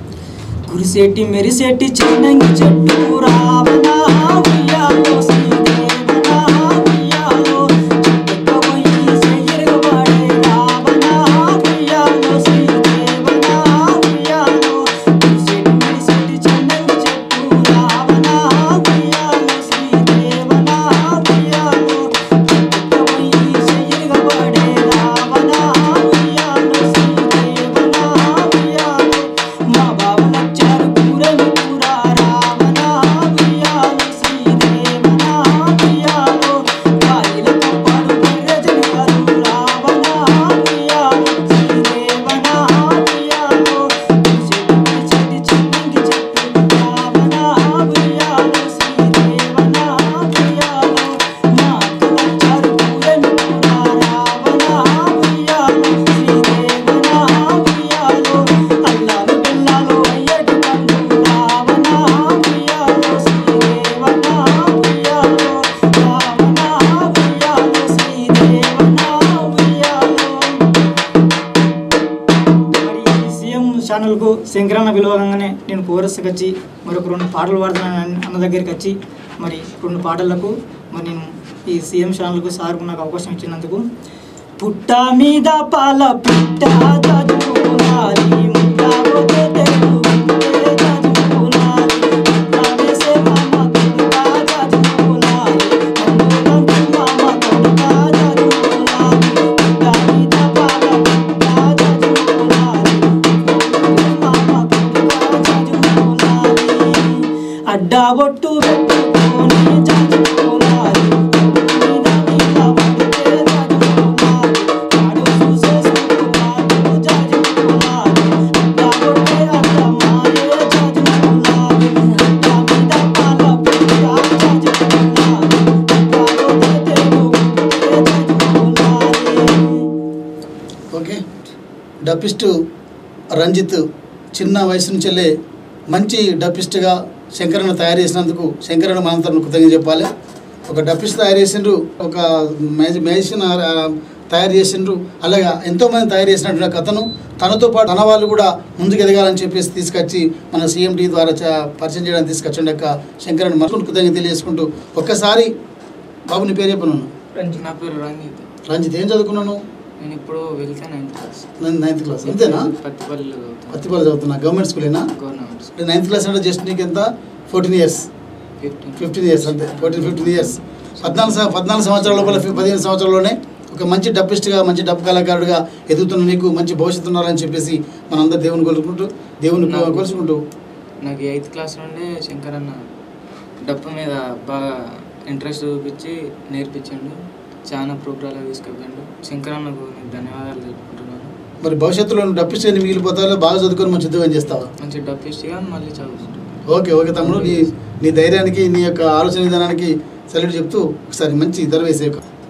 కురిసేటి మెరిసేటి చిన్నంగి చెట్టు రావనా ఉయ్యాలో శ్రీదేవనా ఉయ్యాలో చెట్టుకపోయి చెయ్యరుగబడే రావనా ఉయ్యాలో శ్రీదేవనా ఉయ్యాలో కురిసేటి మెరిసేటి చిన్నంగి చెట్టు రావనా ఉయ్యాలో శ్రీదేవనా ఉయ్యాలో చెట్టుకపోయి చెయ్యరుగబడే రావనా ఉయ్యాలో శ్రీదేవనా ఉయ్యాలో మా బావలచ్చారు కూరలు కూర రావనా ఉయ్యాలో శ్రీదేవనా ఉయ్యాలో కాయలతో పాడు బర్రెజను కరు రావనా ఉయ్యాలో శ్రీదేవనా ఉయ్యాలో చెట్టు చెట్టు చిన్నంగి చెట్టు రావనా ఉయ్యాలో శ్రీదేవనా ఉయ్యాలో మా అక్కలచ్చారు కూరలు కూర రావనా ఉయ్యాలో శ్రీదేవనా ఉయ్యాలో అల్లాలు బెల్లాలు అయ్యటి పండు రావనా ఉయ్యాలో శ్రీదేవనా ఉయ్యాలో రావనా ఉయ్యాలో శ్రీదేవనా ఉయ్యాలో మరి ఈ సీఎం ఛానల్కు శంకరన్న పిలవగానే నేను కోరస్కి వచ్చి మరి ఒక రెండు పాటలు పాడుతున్నాను అన్న దగ్గరికి వచ్చి మరి రెండు పాటలకు మరి నేను ఈ సీఎం ఛానల్కు సార్కు నాకు అవకాశం ఇచ్చినందుకు పుట్ట మీద పాల పిట్ట చదువుకోవాలి ముట్ట పోతే తెలుగు బిడ్డే చదువుకోవాలి పుట్ట వేసే మామ కొడుక చదువుకోవాలి అందులోకి మామ కొడుక చదువుకోవాలి పుట్ట మీద పాల పిట్ట చదువుకోవాలి మామ కొడుక చదువుకోవాలి అడ్డా బొట్టు పెట్టుకొని చదువుకోవాలి మీద మీద పడితే చదువుకోవాలి వాడు చూసే చూపులాడు చదువుకోవాలి అడ్డా బొట్టే అద్దమాయే చదువుకోవాలి అడ్డా మీద పాల పుట్ట చదువుకోవాలి అడ్డా బొట్టే తెలుగు చదువుకోవాలి ఓకే డప్పిస్టు రంజిత్ చిన్న వయసు నుంచెల్లే మంచి డప్పిస్ట్గా శంకరన్న తయారు చేసినందుకు శంకరన్న మనంతరం కృతజ్ఞత చెప్పాలి ఒక డప్పిస్ట్ తయారు చేసిండ్రు ఒక మ్యాజిషియన్ తయారు చేసిండ్రు అలాగా ఎంతోమంది తయారు చేసినటువంటి అతను తనతో పాటు తన వాళ్ళు కూడా ముందుకు ఎదగాలని చెప్పేసి తీసుకొచ్చి మన సీఎంటీ ద్వారా చ- పరిచయం చేయడానికి తీసుకొచ్చండి యొక్క శంకరన్న మనసుకు కృతజ్ఞత తెలియజేసుకుంటూ ఒక్కసారి బాబు నీ పేరు చెప్పను నా పేరు రంజిత్ రంజిత్ ఏం చదువుకున్నాను నేను ఇప్పుడు వెళ్తే నైన్త్ క్లాస్ నైన్త్ క్లాస్ అంతేనా పత్తిపల్లిలో చదువుతాను పత్తిపాలు చదువుతున్నా గవర్నమెంట్ స్కూలేనా గవర్నమెంట్ అంటే నైన్త్ క్లాస్ అంటే జస్ట్ నీకు ఎంత fourteen years fifteen fifteen years అంతే ఫోర్టీన్ ఫిఫ్టీన్ ఇయర్స్ పద్నాలుగు సం- పద్నాలుగు సంవత్సరాల లోపల ఫి- పదిహేను సంవత్సరాల్లోనే ఒక మంచి డబ్బిస్ట్గా మంచి డబ్బు కళాకారుడిగా ఎదుగుతున్న నీకు మంచి భవిష్యత్తు ఉన్నారని చెప్పేసి మనందరూ దేవుని కొలుచుకుంటూ దేవుని కొ- కొలుచుకుంటూ నాకు ఎయిత్ క్లాస్ నుండి శంకర్ అన్న డప్పు మీద బాగా ఇంట్రెస్ట్ చూపించి నేర్పించండు చాలా ప్రోగ్రాలు తీసుకెళ్ళండు శంకర్ అన్నకు నేను ధన్యవాదాలు తెలుపుకుంటున్నాను మరి భవిష్యత్తులో నువ్వు డబ్బిస్ట్ అని మిగిలిపోతావు బాగా చదువుకొని మంచి ఉద్యోగం చేస్తావా మంచి డప్పిస్ట్గా మళ్ళీ చదువుకుంటాను ఓకే ఓకే తమ్ముడు నీ నీ ధైర్యానికి నీ యొక్క ఆలోచన విధానానికి సెల్యూట్ చెప్తూ ఒకసారి మంచి ధర వేసే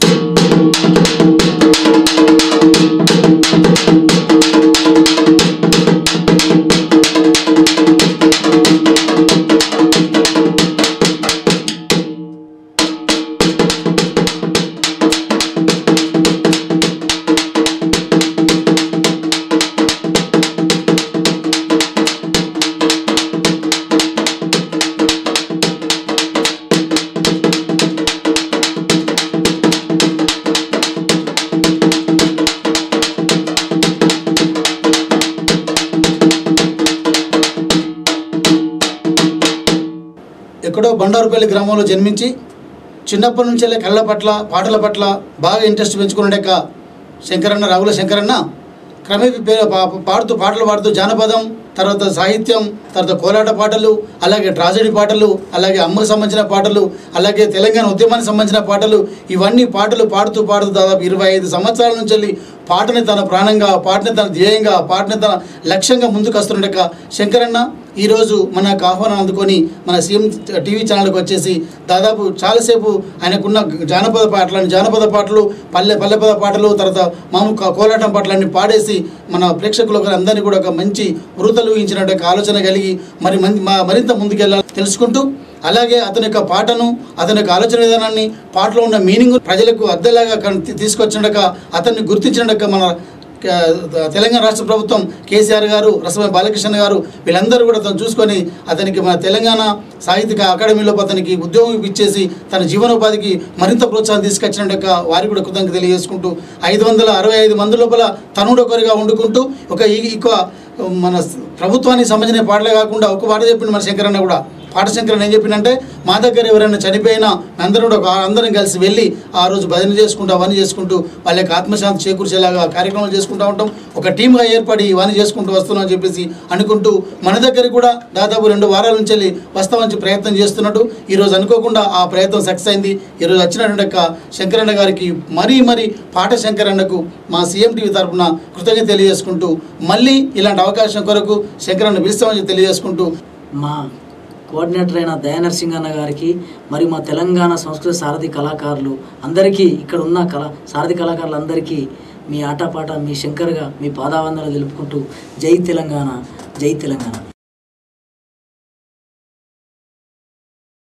ఎక్కడో బండారుపల్లి గ్రామంలో జన్మించి చిన్నప్పటి నుంచే కళ్ళ పట్ల పాటల పట్ల బాగా ఇంట్రెస్ట్ పెంచుకున్నాడక శంకరన్న రావుల శంకరన్న క్రమేపీ పే- పా- పాడుతూ పాటలు పాడుతూ జానపదం తర్వాత సాహిత్యం తర్వాత కోలాట పాటలు అలాగే ట్రాజడీ పాటలు అలాగే అమ్మకు సంబంధించిన పాటలు అలాగే తెలంగాణ ఉద్యమానికి సంబంధించిన పాటలు ఇవన్నీ పాటలు పాడుతూ పాడుతూ దాదాపు ఇరవై ఐదు సంవత్సరాల నుంచి వెళ్ళి పాటని తన ప్రాణంగా పాటని తన ధ్యేయంగా పాటని తన లక్ష్యంగా ముందుకు వస్తుండక శంకరన్న ఈరోజు మనకు ఆహ్వానం అందుకొని మన సీఎం టీవీ ఛానల్కి వచ్చేసి దాదాపు చాలాసేపు ఆయనకున్న జానపద పాటలను జానపద పాటలు పల్లె పల్లెపద పాటలు తర్వాత మామూలు కా- కోలాటం పాటలన్నీ పాడేసి మన ప్రేక్షకులకు అందరినీ కూడా ఒక మంచి వృతలు ఊహించినట్టు ఒక ఆలోచన కలిగి మరి మంది మా- మరింత ముందుకెళ్ళాలి తెలుసుకుంటూ అలాగే అతని యొక్క పాటను అతని యొక్క ఆలోచన విధానాన్ని పాటలో ఉన్న మీనింగ్ ప్రజలకు అద్దెలాగా కన్- తీసుకొచ్చినక అతన్ని గుర్తించినక మన క- తెలంగాణ రాష్ట్ర ప్రభుత్వం కేసీఆర్ గారు రసమయ బాలకృష్ణ గారు వీళ్ళందరూ కూడా తను చూసుకొని అతనికి మన తెలంగాణ సాహిత్యక అకాడమీలో అతనికి ఉద్యోగం ఇచ్చేసి తన జీవనోపాధికి మరింత ప్రోత్సాహం తీసుకొచ్చినట్టు వారికి కూడా కృతజ్ఞత తెలియజేసుకుంటూ ఐదు వందల అరవై ఐదు మంది లోపల తనుడు ఒకరిగా వండుకుంటూ ఒక ఈ- ఎక్కువ మన ప్రభుత్వానికి సంబంధించిన పాటలే కాకుండా ఒక పాట చెప్పిండు మన శంకరన్న కూడా పాట శంకరన్ ఏం చెప్పిండంటే మా దగ్గర ఎవరైనా చనిపోయినా అందరం కూడా ఒక అందరం కలిసి వెళ్ళి ఆ రోజు భజన చేసుకుంటూ అవన్నీ చేసుకుంటూ వాళ్ళ యొక్క ఆత్మశాంతి చేకూర్చేలాగా కార్యక్రమాలు చేసుకుంటూ ఉంటాం ఒక టీమ్గా ఏర్పడి ఇవన్నీ చేసుకుంటూ వస్తున్నాం అని చెప్పేసి అనుకుంటూ మన దగ్గరికి కూడా దాదాపు రెండు వారాల నుంచి వెళ్ళి వస్తామని ప్రయత్నం చేస్తున్నట్టు ఈరోజు అనుకోకుండా ఆ ప్రయత్నం సక్సెస్ అయింది ఈరోజు వచ్చినటువంటి యొక్క శంకరన్న గారికి మరీ మరీ పాట శంకరన్నకు మా సీఎం టీవీ తరఫున కృతజ్ఞత తెలియజేసుకుంటూ మళ్ళీ ఇలాంటి అవకాశం కొరకు శంకరన్న పిలుస్తామని తెలియజేసుకుంటూ మా కోఆర్డినేటర్ అయిన దయానర్ సింగ్ అన్న గారికి మరియు మా తెలంగాణ సంస్కృత సారథి కళాకారులు అందరికీ ఇక్కడ ఉన్న కళా సారథి కళాకారులందరికీ మీ ఆటపాట మీ శంకర్గా మీ పాదావందనలు తెలుపుకుంటూ జై తెలంగాణ జై తెలంగాణ